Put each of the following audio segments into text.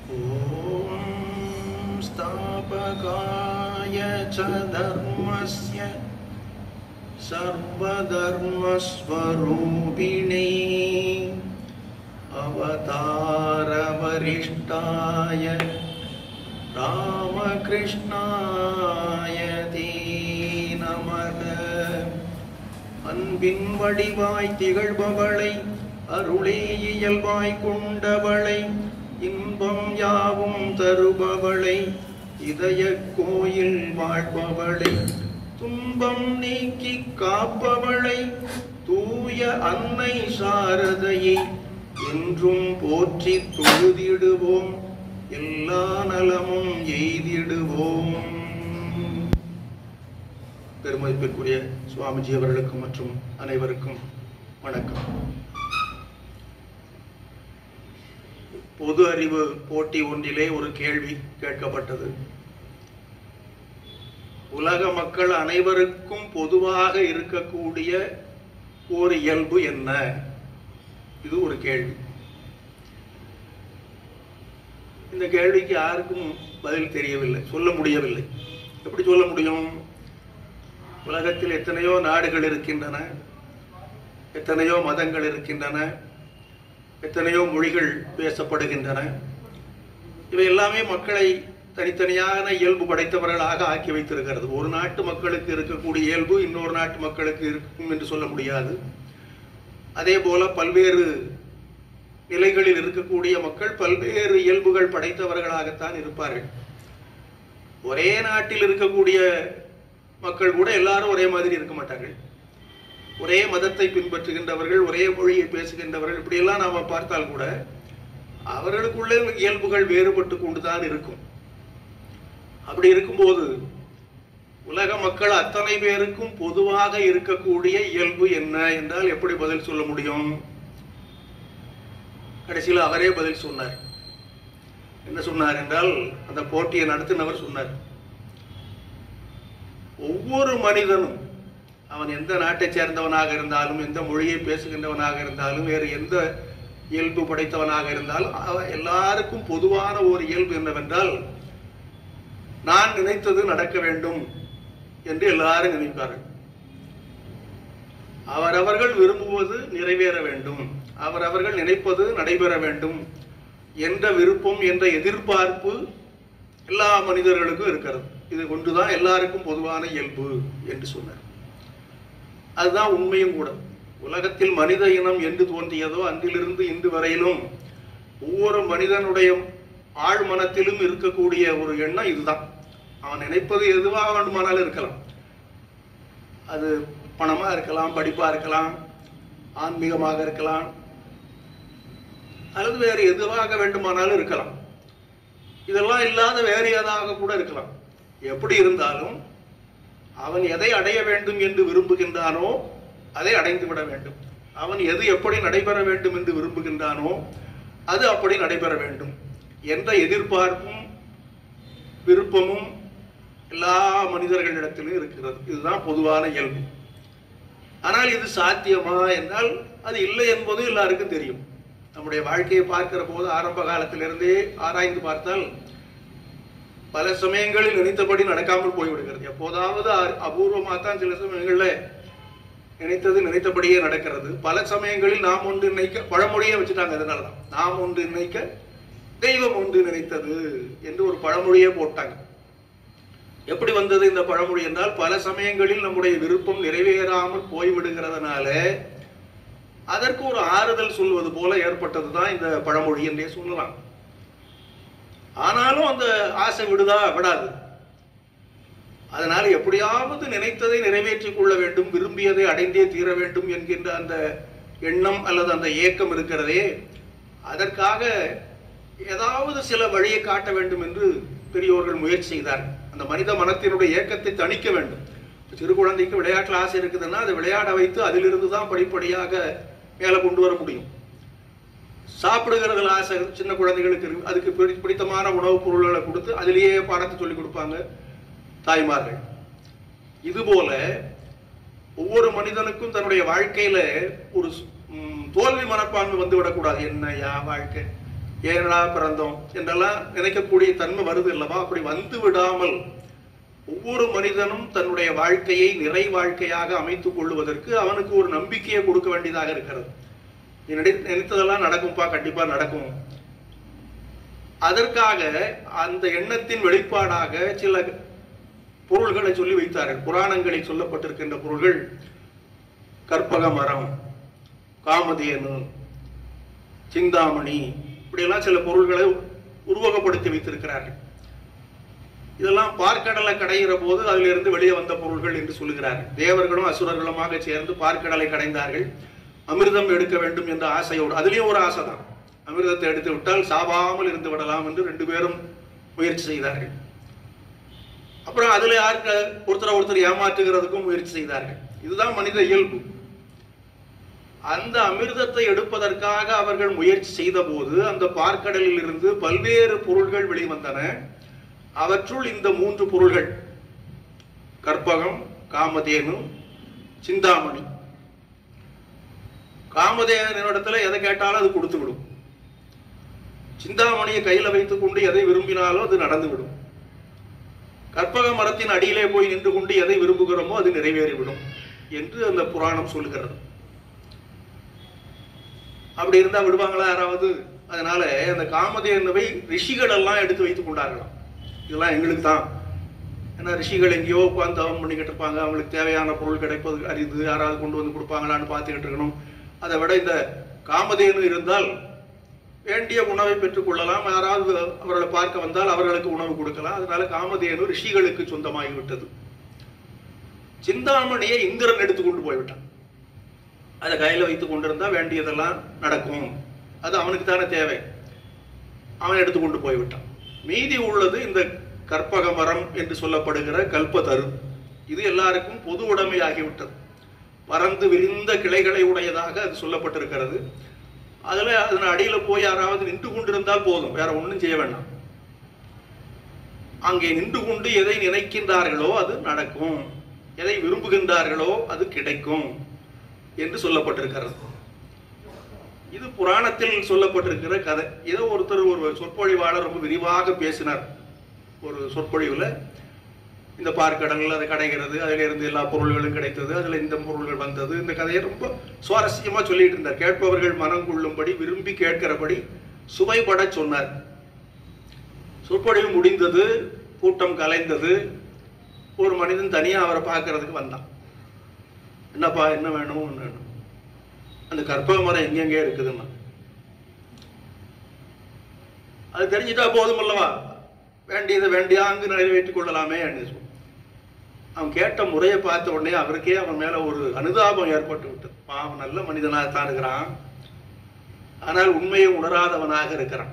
ॐ स्थापकाय च धर्मस्य सर्वधर्मस्वरूपिणे अवतारवरिष्ठाय ராமகிருஷ்ணாய தே நமக அன்பின் வடிவாய் திகழ்பவளை அருளே இயல்பாய் கொண்டவளை இன்பம் யாவும் தருபவளை இதய கோயில் வாழ்பவளை துன்பம் நீக்கி காப்பவளை தூய அன்னை சாரதையை என்றும் போற்றி தொழுதிடுவோம் எல்லா நலமும் எய்திடுவோம் பெருமதிப்பிற்குரிய சுவாமிஜி அவர்களுக்கும் மற்றும் அனைவருக்கும் வணக்கம் பொது அறிவு போட்டி ஒன்றிலே ஒரு கேள்வி கேட்கப்பட்டது உலக மக்கள் அனைவருக்கும் பொதுவாக இருக்கக்கூடிய ஒரு இயல்பு என்ன இது ஒரு கேள்வி இந்த கேள்விக்கு யாருக்கும் பதில் தெரியவில்லை சொல்ல முடியவில்லை எப்படி சொல்ல முடியும் உலகத்தில் எத்தனையோ நாடுகள் இருக்கின்றன எத்தனையோ மதங்கள் இருக்கின்றன எத்தனையோ மொழிகள் பேசப்படுகின்றன இவை எல்லாமே மக்களை தனித்தனியான இயல்பு படைத்தவர்களாக ஆக்கி வைத்திருக்கிறது ஒரு நாட்டு மக்களுக்கு இருக்கக்கூடிய இயல்பு இன்னொரு நாட்டு மக்களுக்கு இருக்கும் என்று சொல்ல முடியாது அதே போல பல்வேறு நிலைகளில் இருக்கக்கூடிய மக்கள் பல்வேறு இயல்புகள் படைத்தவர்களாகத்தான் இருப்பார்கள் ஒரே நாட்டில் இருக்கக்கூடிய மக்கள் கூட எல்லாரும் ஒரே மாதிரி இருக்க மாட்டார்கள் ஒரே மதத்தை பின்பற்றுகின்றவர்கள் ஒரே மொழியை பேசுகின்றவர்கள் இப்படியெல்லாம் நாம பார்த்தால் கூட அவர்களுக்குள்ளே இயல்புகள் வேறுபட்டு கொண்டுதான் இருக்கும் அப்படி இருக்கும்போது உலக மக்கள் அத்தனை பேருக்கும் பொதுவாக இருக்கக்கூடிய இயல்பு என்ன என்றால் எப்படி பதில் சொல்ல முடியும் கடைசியில் அவரே பதில் சொன்னார் என்ன சொன்னார் என்றால் அந்த போட்டியை நடத்தினவர் சொன்னார் ஒவ்வொரு மனிதனும் அவன் எந்த நாட்டைச் சேர்ந்தவனாக இருந்தாலும் எந்த மொழியை பேசுகின்றவனாக இருந்தாலும் வேறு எந்த இயல்பு படைத்தவனாக இருந்தாலும் அவன் எல்லாருக்கும் பொதுவான ஒரு இயல்பு என்னவென்றால் நான் நினைத்தது நடக்க வேண்டும் என்று எல்லாரும் நினைப்பார்கள் அவரவர்கள் விரும்புவது நிறைவேற வேண்டும் அவரவர்கள் நினைப்பது நடைபெற வேண்டும் என்ற விருப்பம் என்ற எதிர்பார்ப்பு எல்லா மனிதர்களுக்கும் இருக்கிறது இது ஒன்றுதான் எல்லாருக்கும் பொதுவான இயல்பு என்று சொன்னார் அதுதான் உண்மையும் கூட உலகத்தில் மனித இனம் என்று தோன்றியதோ அன்றிலிருந்து இன்று வரையிலும் ஒவ்வொரு மனிதனுடைய ஆழ்மனத்திலும் இருக்கக்கூடிய ஒரு எண்ணம் இதுதான் அவன் நினைப்பது எதுவாக வேண்டுமானாலும் இருக்கலாம் அது பணமா இருக்கலாம் படிப்பா இருக்கலாம் ஆன்மீகமாக இருக்கலாம் அல்லது வேறு எதுவாக வேண்டுமானாலும் இருக்கலாம் இதெல்லாம் இல்லாத வேறு ஏதாக கூட இருக்கலாம் எப்படி இருந்தாலும் அவன் எதை அடைய வேண்டும் என்று விரும்புகின்றானோ அதை அடைந்து விட வேண்டும் அவன் எது எப்படி நடைபெற வேண்டும் என்று விரும்புகின்றானோ அது அப்படி நடைபெற வேண்டும் என்ற எதிர்பார்ப்பும் விருப்பமும் எல்லா மனிதர்களிடத்திலும் இருக்கிறது இதுதான் பொதுவான இயல்பு ஆனால் இது சாத்தியமா என்றால் அது இல்லை என்பது எல்லாருக்கும் தெரியும் நம்முடைய வாழ்க்கையை பார்க்கிற போது ஆரம்ப காலத்திலிருந்தே ஆராய்ந்து பார்த்தால் பல சமயங்களில் நினைத்தபடி நடக்காமல் போய்விடுகிறது எப்போதாவது அபூர்வமாக தான் சில சமயங்களில் நினைத்தது நினைத்தபடியே நடக்கிறது பல சமயங்களில் நாம் ஒன்று நினைக்க பழமொழியே வச்சுட்டாங்க அதனால தான் நாம் ஒன்று நினைக்க தெய்வம் ஒன்று நினைத்தது என்று ஒரு பழமொழியே போட்டாங்க எப்படி வந்தது இந்த பழமொழி என்றால் பல சமயங்களில் நம்முடைய விருப்பம் நிறைவேறாமல் போய்விடுகிறதுனால அதற்கு ஒரு ஆறுதல் சொல்வது போல ஏற்பட்டது தான் இந்த பழமொழி என்றே சொல்லலாம் ஆனாலும் அந்த ஆசை விடுதா விடாது அதனால் எப்படியாவது நினைத்ததை நிறைவேற்றிக் கொள்ள வேண்டும் விரும்பியதை அடைந்தே தீர வேண்டும் என்கின்ற அந்த எண்ணம் அல்லது அந்த ஏக்கம் இருக்கிறதே அதற்காக ஏதாவது சில வழியை காட்ட வேண்டும் என்று பெரியோர்கள் முயற்சி செய்தார் அந்த மனித மனத்தினுடைய ஏக்கத்தை தணிக்க வேண்டும் சிறு குழந்தைக்கு விளையாட்டில் ஆசை இருக்குதுன்னா அதை விளையாட வைத்து அதிலிருந்து தான் படிப்படியாக மேலே கொண்டு வர முடியும் சாப்பிடுகிறதுல ஆசை சின்ன குழந்தைகளுக்கு இருக்கு அதுக்கு பிடி பிடித்தமான உணவுப் பொருள்களை கொடுத்து அதிலேயே பாடத்தை சொல்லி கொடுப்பாங்க தாய்மார்கள் இதுபோல ஒவ்வொரு மனிதனுக்கும் தன்னுடைய வாழ்க்கையில ஒரு ம், தோல்வி மனப்பான்மை வந்து விடக்கூடாது என்னையா வாழ்க்கை ஏனடா பிறந்தோம் என்றெல்லாம் நினைக்கக்கூடிய தன்மை வருது அல்லவா அப்படி வந்து விடாமல் ஒவ்வொரு மனிதனும் தன்னுடைய வாழ்க்கையை நிறை வாழ்க்கையாக அமைத்துக் கொள்வதற்கு அவனுக்கு ஒரு நம்பிக்கையை கொடுக்க வேண்டியதாக இருக்கிறது நீ நினை- நினைத்ததெல்லாம் நடக்கும்பா கண்டிப்பா நடக்கும் அதற்காக அந்த எண்ணத்தின் வெளிப்பாடாக சில பொருள்களை சொல்லி வைத்தார்கள் புராணங்களில் சொல்லப்பட்டிருக்கின்ற பொருள்கள் கற்பக மரம் காமதேனு சிந்தாமணி இப்படியெல்லாம் சில பொருள்களை உருவகப்படுத்தி வைத்திருக்கிறார்கள் இதெல்லாம் பார்க்கடலை கடைகிற போது அதிலிருந்து வெளியே வந்த பொருள்கள் என்று சொல்லுகிறார்கள் தேவர்களும் அசுரர்களுமாக சேர்ந்து பார்க்கடலை கடைந்தார்கள் அமிர்தம் எடுக்க வேண்டும் என்ற ஆசையோடு அதுலயும் ஒரு ஆசை தான் அமிர்தத்தை எடுத்து விட்டால் சாவாமல் இருந்து விடலாம் என்று ரெண்டு பேரும் முயற்சி செய்தார்கள் அப்புறம் அதுல யாருக்கு ஒருத்தரை ஒருத்தர் ஏமாற்றுகிறதுக்கும் முயற்சி செய்தார்கள் இதுதான் மனித இயல்பு அந்த அமிர்தத்தை எடுப்பதற்காக அவர்கள் முயற்சி செய்த போது அந்த பார்க்கடலில் இருந்து பல்வேறு பொருள்கள் வெளிவந்தன அவற்றுள் இந்த மூன்று பொருள்கள் கற்பகம் காமதேனு சிந்தாமணி காமதேவனிடத்துல எதை கேட்டாலும் அது கொடுத்து விடும் சிந்தாமணியை கையில வைத்துக் கொண்டு எதை விரும்பினாலும் அது நடந்துவிடும் கற்பக மரத்தின் அடியிலே போய் நின்று கொண்டு எதை விரும்புகிறோமோ அது நிறைவேறிவிடும் என்று அந்த புராணம் சொல்லுகிறது அப்படி இருந்தா விடுவாங்களா யாராவது அதனால அந்த காமதேனுவை ரிஷிகள் எல்லாம் எடுத்து வைத்துக் கொண்டார்களாம் இதெல்லாம் எங்களுக்கு தான் ஏன்னா ரிஷிகள் எங்கேயோ உட்கார்ந்து தவம் பண்ணிக்கிட்டு இருப்பாங்க அவங்களுக்கு தேவையான பொருள் கிடைப்பது அரிது யாராவது கொண்டு வந்து கொடுப்பாங்களான்னு பார்த்துக்கிட்டு இருக்கணும் அதை விட இந்த காமதேனு இருந்தால் வேண்டிய உணவை பெற்றுக் கொள்ளலாம் யாராவது அவர்களை பார்க்க வந்தால் அவர்களுக்கு உணவு கொடுக்கலாம் அதனால காமதேனு ரிஷிகளுக்கு சொந்தமாகி விட்டது சிந்தாமணியை இந்திரன் எடுத்து கொண்டு போய்விட்டான் அதை கையில வைத்துக் கொண்டிருந்தா வேண்டியதெல்லாம் நடக்கும் அது அவனுக்கு தானே தேவை அவன் எடுத்து கொண்டு போய்விட்டான் மீதி உள்ளது இந்த கற்பக மரம் என்று சொல்லப்படுகிற கல்பதரு இது எல்லாருக்கும் பொது உடைமையாகிவிட்டது பறந்து விரிந்த கிளைகளை உடையதாக அது சொல்லப்பட்டிருக்கிறது அதுல அதன் அடியில போய் யாராவது நின்று கொண்டிருந்தால் போதும் வேற ஒண்ணும் செய்ய வேண்டாம் அங்கே நின்று கொண்டு எதை நினைக்கின்றார்களோ அது நடக்கும் எதை விரும்புகின்றார்களோ அது கிடைக்கும் என்று சொல்லப்பட்டிருக்கிறது இது புராணத்தில் சொல்லப்பட்டிருக்கிற கதை ஏதோ ஒருத்தர் ஒரு சொற்பொழிவாளர் ரொம்ப விரிவாக பேசினார் ஒரு சொற்பொழிவுல இந்த பார்க்கடல் அதை கடைகிறது அதில இருந்து எல்லா பொருள்களும் கிடைத்தது அதுல இந்த பொருள்கள் வந்தது இந்த கதையை ரொம்ப சுவாரஸ்யமா சொல்லிட்டு இருந்தார் கேட்பவர்கள் மனம் கொள்ளும்படி விரும்பி கேட்கிறபடி சுவைபட சொன்னார் சொற்பொழிவு முடிந்தது கூட்டம் கலைந்தது ஒரு மனிதன் தனியா அவரை பார்க்கறதுக்கு வந்தான் என்னப்பா என்ன வேணும் என்ன வேணும் அந்த கற்பக மரம் எங்கெங்க இருக்குதுன்னா அது தெரிஞ்சிட்டா போதும் அல்லவா வேண்டியதை வேண்டியாங்கு நிறைவேற்றிக் கொள்ளலாமே அப்படின்னு சொன்னான். அவன் கேட்ட முறையை பார்த்த உடனே அவருக்கே அவன் மேல ஒரு அனுதாபம் ஏற்பட்டு விட்டது பாவம் நல்ல மனிதனாக தான் இருக்கிறான் ஆனால் உண்மையை உணராதவனாக இருக்கிறான்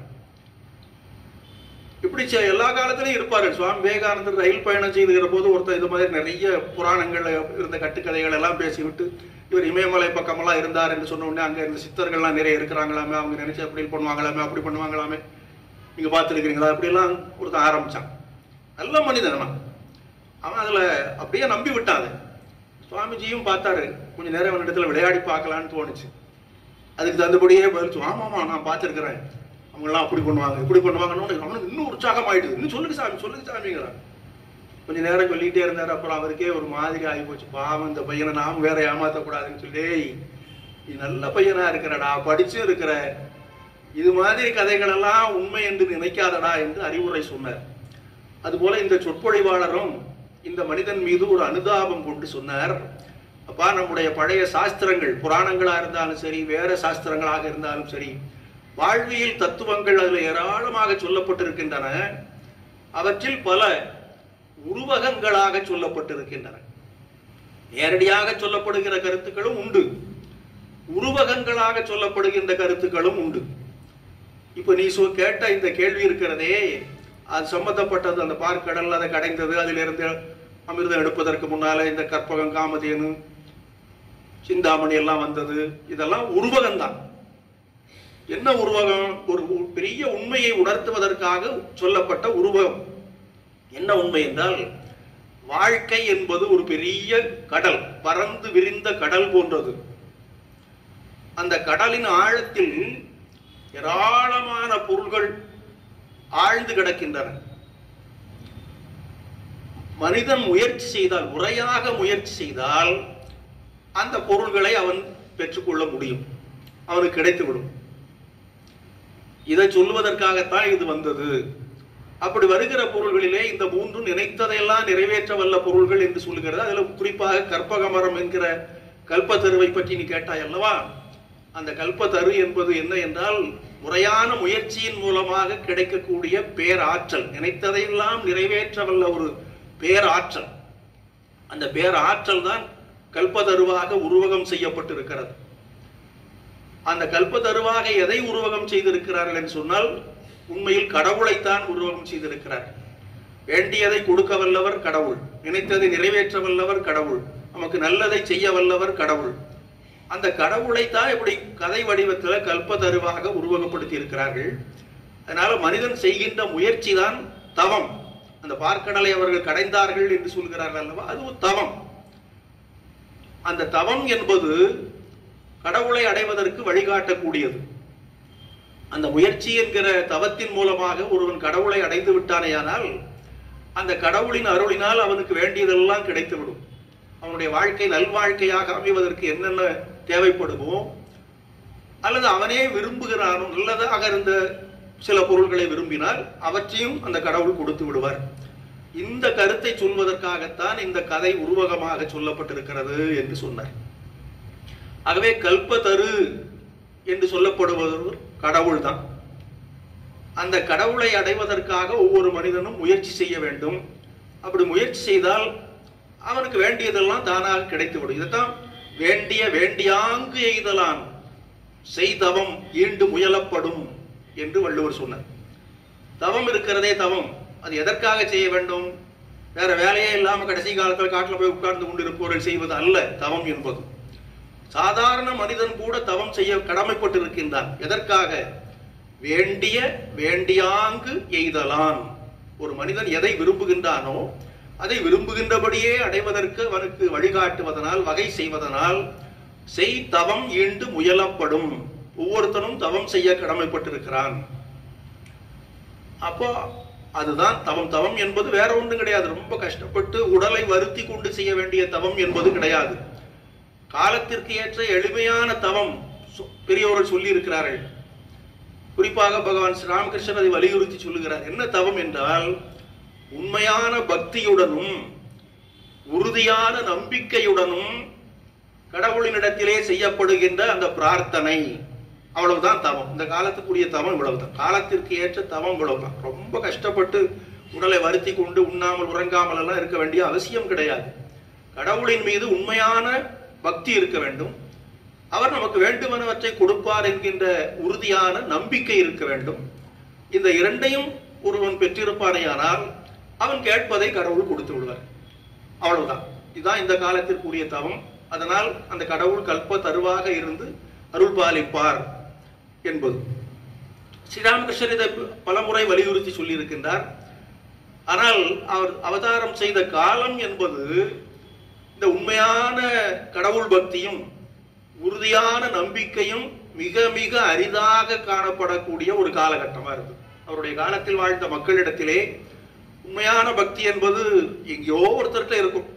இப்படி செ- எல்லா காலத்திலையும் இருப்பார்கள் சுவாமி விவேகானந்தர் ரயில் பயணம் செய்துகிற போது ஒருத்தர் இது மாதிரி நிறைய புராணங்கள்ல இருந்த கட்டுக்கதைகள் எல்லாம் பேசிவிட்டு இவர் இமயமலை பக்கமெல்லாம் இருந்தார் என்று சொன்ன உடனே அங்க இருந்த சித்தர்கள்லாம் நிறைய இருக்கிறாங்களாமே அவங்க நினைச்சு அப்படி பண்ணுவாங்களாமே அப்படி பண்ணுவாங்களாமே நீங்க பார்த்துருக்கீங்களா அப்படிலாம் ஒருத்தன் ஆரம்பிச்சான் நல்ல மனிதன் அவன் அவன் அதுல அப்படியே நம்பி விட்டான் அதை. சுவாமிஜியும் பார்த்தாரு கொஞ்ச நேரம் அவன் இடத்துல விளையாடி பார்க்கலான்னு தோணுச்சு அதுக்கு தகுந்தபடியே பதில் சொன்னான். ஆமாமா நான் பார்த்துருக்கிறேன் அவங்கெல்லாம் அப்படி பண்ணுவாங்க இப்படி பண்ணுவாங்கன்னு அவனுக்கு இன்னும் உற்சாகம் ஆயிடுது இன்னும் சொல்லுங்க சாமி சொல்லுங்க சாமிங்கிறான் கொஞ்ச நேரம் சொல்லிட்டே இருந்தாரு அப்புறம் அவருக்கே ஒரு மாதிரி ஆகி போச்சு பாவம் இந்த பையனை நாம் வேற ஏமாத்தக்கூடாதுன்னு சொல்லி "டேய், நீ நல்ல பையனா இருக்கிறடா படிச்சும் இருக்கிற இது மாதிரி கதைகள் எல்லாம் உண்மை என்று நினைக்காதடா என்று அறிவுரை சொன்னார் அதுபோல இந்த சொற்பொழிவாளரும் இந்த மனிதன் மீது ஒரு அனுதாபம் கொண்டு சொன்னார் அப்பா நம்முடைய பழைய சாஸ்திரங்கள் புராணங்களா இருந்தாலும் சரி வேற சாஸ்திரங்களாக இருந்தாலும் சரி வாழ்வியல் தத்துவங்கள் அதுல ஏராளமாக சொல்லப்பட்டிருக்கின்றன அவற்றில் பல உருவகங்களாக சொல்லப்பட்டிருக்கின்றன நேரடியாக சொல்லப்படுகிற கருத்துக்களும் உண்டு உருவகங்களாக சொல்லப்படுகின்ற கருத்துக்களும் உண்டு இப்ப நீ சொ கேட்ட இந்த கேள்வி இருக்கிறதே அது சம்பந்தப்பட்டது அந்த பார்க்கடல் அதை கடைந்தது அதிலிருந்து அமிர்தம் எடுப்பதற்கு முன்னால இந்த கற்பகம் காமதேனு சிந்தாமணி எல்லாம் வந்தது இதெல்லாம் உருவகம்தான் என்ன உருவகம் ஒரு ஒரு பெரிய உண்மையை உணர்த்துவதற்காக சொல்லப்பட்ட உருவகம் என்ன உண்மை என்றால் வாழ்க்கை என்பது ஒரு பெரிய கடல் பறந்து விரிந்த கடல் போன்றது அந்த கடலின் ஆழத்தில் ஏராளமான பொருள்கள் ஆழ்ந்து கிடக்கின்றன மனிதன் முயற்சி செய்தால் முறையாக முயற்சி செய்தால் அந்த பொருள்களை அவன் பெற்றுக்கொள்ள முடியும் அவனுக்கு கிடைத்துவிடும் இதை சொல்வதற்காகத்தான் இது வந்தது அப்படி வருகிற பொருள்களிலே இந்த மூன்றும் நினைத்ததையெல்லாம் நிறைவேற்ற வல்ல பொருள்கள் என்று சொல்லுகிறது அதுல குறிப்பாக கற்பகமரம் என்கிற கல்பத்தருவை பற்றி நீ கேட்டாய் அல்லவா அந்த கல்பத்தரு என்பது என்ன என்றால் முறையான முயற்சியின் மூலமாக கிடைக்கக்கூடிய பேராற்றல் நினைத்ததையெல்லாம் நிறைவேற்ற வல்ல ஒரு பேராற்றல் அந்த பேராற்றல் தான் கல்பதருவாக உருவகம் செய்யப்பட்டிருக்கிறது அந்த கல்பதருவாக எதை உருவகம் செய்திருக்கிறார்கள் என்று சொன்னால் உண்மையில் கடவுளைத்தான் உருவகம் செய்திருக்கிறார்கள் வேண்டியதை கொடுக்க வல்லவர் கடவுள் நினைத்ததை நிறைவேற்ற வல்லவர் கடவுள் நமக்கு நல்லதை செய்ய வல்லவர் கடவுள் அந்த கடவுளைத்தான் இப்படி கதை வடிவத்தில் கல்பதருவாக உருவகப்படுத்தி இருக்கிறார்கள் அதனால மனிதன் செய்கின்ற முயற்சி தான் தவம் அந்த பார்க்கடலை அவர்கள் கடைந்தார்கள் என்று சொல்கிறார்கள் அல்லவா அது ஒரு தவம் அந்த தவம் என்பது கடவுளை அடைவதற்கு வழிகாட்டக்கூடியது அந்த முயற்சி என்கிற தவத்தின் மூலமாக ஒருவன் கடவுளை அடைந்து விட்டானேயானால் அந்த கடவுளின் அருளினால் அவனுக்கு வேண்டியதெல்லாம் கிடைத்துவிடும் அவனுடைய வாழ்க்கை நல்வாழ்க்கையாக அமைவதற்கு என்னென்ன தேவைப்படுமோ அல்லது அவனே விரும்புகிறானோ நல்லதாக இருந்த சில பொருள்களை விரும்பினால் அவற்றையும் அந்த கடவுள் கொடுத்து விடுவார் இந்த கருத்தை சொல்வதற்காகத்தான் இந்த கதை உருவகமாக சொல்லப்பட்டிருக்கிறது என்று சொன்னார் ஆகவே கல்பத்தரு என்று சொல்லப்படுவது கடவுள் தான் அந்த கடவுளை அடைவதற்காக ஒவ்வொரு மனிதனும் முயற்சி செய்ய வேண்டும் அப்படி முயற்சி செய்தால் அவனுக்கு வேண்டியதெல்லாம் தானாக கிடைத்துவிடும் இதைத்தான் வேண்டிய வேண்டியாங்கு எய்தலான் செய்தவம் ஈண்டு முயலப்படும் என்று வள்ளுவர் சொன்னார் தவம் இருக்கிறதே தவம் அது எதற்காக செய்ய வேண்டும் வேற வேலையே இல்லாம கடைசி காலத்தில் காட்டில் போய் உட்கார்ந்து கொண்டிருப்பவர்கள் செய்வது அல்ல தவம் என்பது சாதாரண மனிதன் கூட தவம் செய்ய கடமைப்பட்டிருக்கின்றான் எதற்காக வேண்டிய வேண்டியாங்கு எய்தலான் ஒரு மனிதன் எதை விரும்புகின்றானோ அதை விரும்புகின்றபடியே அடைவதற்கு அவனுக்கு வழிகாட்டுவதனால் வகை செய்வதனால் செய் தவம் ஈண்டு முயலப்படும் ஒவ்வொருத்தனும் தவம் செய்ய கடமைப்பட்டிருக்கிறான் அப்போ அதுதான் தவம் தவம் என்பது வேற ஒன்றும் கிடையாது ரொம்ப கஷ்டப்பட்டு உடலை வருத்தி கொண்டு செய்ய வேண்டிய தவம் என்பது கிடையாது காலத்திற்கு ஏற்ற எளிமையான தவம் சொ- பெரியவர்கள் சொல்லி இருக்கிறார்கள் குறிப்பாக பகவான் ஸ்ரீ ராமகிருஷ்ணன் அதை வலியுறுத்தி சொல்லுகிறார் என்ன தவம் என்றால் உண்மையான பக்தியுடனும் உறுதியான நம்பிக்கையுடனும் கடவுளினிடத்திலே செய்யப்படுகின்ற அந்த பிரார்த்தனை அவ்வளவுதான் தவம் இந்த காலத்துக்குரிய தவம் இவ்வளவுதான் காலத்திற்கு ஏற்ற தவம் இவ்வளவுதான் ரொம்ப கஷ்டப்பட்டு உடலை வருத்தி கொண்டு உண்ணாமல் உறங்காமல் எல்லாம் இருக்க வேண்டிய அவசியம் கிடையாது கடவுளின் மீது உண்மையான பக்தி இருக்க வேண்டும் அவர் நமக்கு வேண்டுமெனவற்றை கொடுப்பார் என்கின்ற உறுதியான நம்பிக்கை இருக்க வேண்டும் இந்த இரண்டையும் ஒருவன் பெற்றிருப்பானேயானால் அவன் கேட்பதை கடவுள் கொடுத்து விடுவார் அவ்வளவுதான் இதுதான் இந்த காலத்திற்குரிய தவம் அதனால் அந்த கடவுள் கல்ப தருவாக இருந்து அருள் பாலிப்பார் என்பது ஸ்ரீராமகிருஷ்ணர் இதை பலமுறை வலியுறுத்தி சொல்லியிருக்கின்றார் ஆனால் அவர் அவதாரம் செய்த காலம் என்பது இந்த உண்மையான கடவுள் பக்தியும் உறுதியான நம்பிக்கையும் மிக மிக அரிதாக காணப்படக்கூடிய ஒரு காலகட்டமா இருக்கு அவருடைய காலத்தில் வாழ்ந்த மக்களிடத்திலே உண்மையான பக்தி என்பது எங்கேயோ ஒருத்தர்கிட்ட இருக்கும்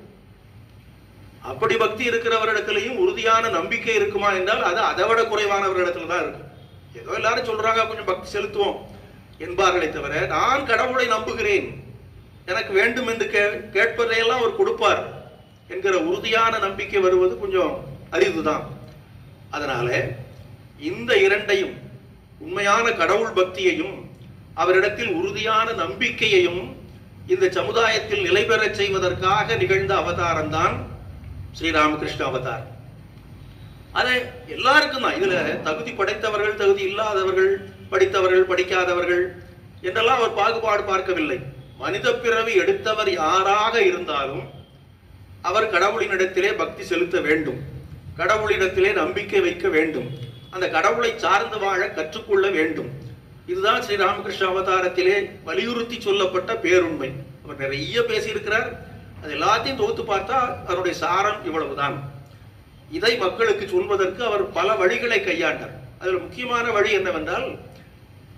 அப்படி பக்தி இருக்கிறவரிடத்திலையும் உறுதியான நம்பிக்கை இருக்குமா என்றால் அது அதை விட குறைவானவரிடத்துல தான் இருக்கும் ஏதோ எல்லாரும் சொல்றாங்க கொஞ்சம் பக்தி செலுத்துவோம் என்பார்களே தவிர நான் கடவுளை நம்புகிறேன் எனக்கு வேண்டும் என்று கே கேட்பதையெல்லாம் அவர் கொடுப்பார் என்கிற உறுதியான நம்பிக்கை வருவது கொஞ்சம் அரிதுதான் அதனால இந்த இரண்டையும் உண்மையான கடவுள் பக்தியையும் அவரிடத்தில் உறுதியான நம்பிக்கையையும் இந்த சமுதாயத்தில் நிலை பெறச் செய்வதற்காக நிகழ்ந்த அவதாரம் தான் ஸ்ரீராமகிருஷ்ண அவதாரம் அது எல்லாருக்கும் தான் இதுல தகுதி படைத்தவர்கள் தகுதி இல்லாதவர்கள் படித்தவர்கள் படிக்காதவர்கள் என்றெல்லாம் அவர் பாகுபாடு பார்க்கவில்லை மனித பிறவி எடுத்தவர் யாராக இருந்தாலும் அவர் கடவுளினிடத்திலே பக்தி செலுத்த வேண்டும் கடவுளிடத்திலே நம்பிக்கை வைக்க வேண்டும் அந்த கடவுளை சார்ந்து வாழ கற்றுக்கொள்ள வேண்டும் இதுதான் ஸ்ரீ ராமகிருஷ்ண அவதாரத்திலே வலியுறுத்தி சொல்லப்பட்ட பேருண்மை அவர் நிறைய பேசியிருக்கிறார் அது எல்லாத்தையும் தொகுத்து பார்த்தா அவருடைய சாரம் இவ்வளவுதான் இதை மக்களுக்கு சொல்வதற்கு அவர் பல வழிகளை கையாண்டார் அதில் முக்கியமான வழி என்னவென்றால்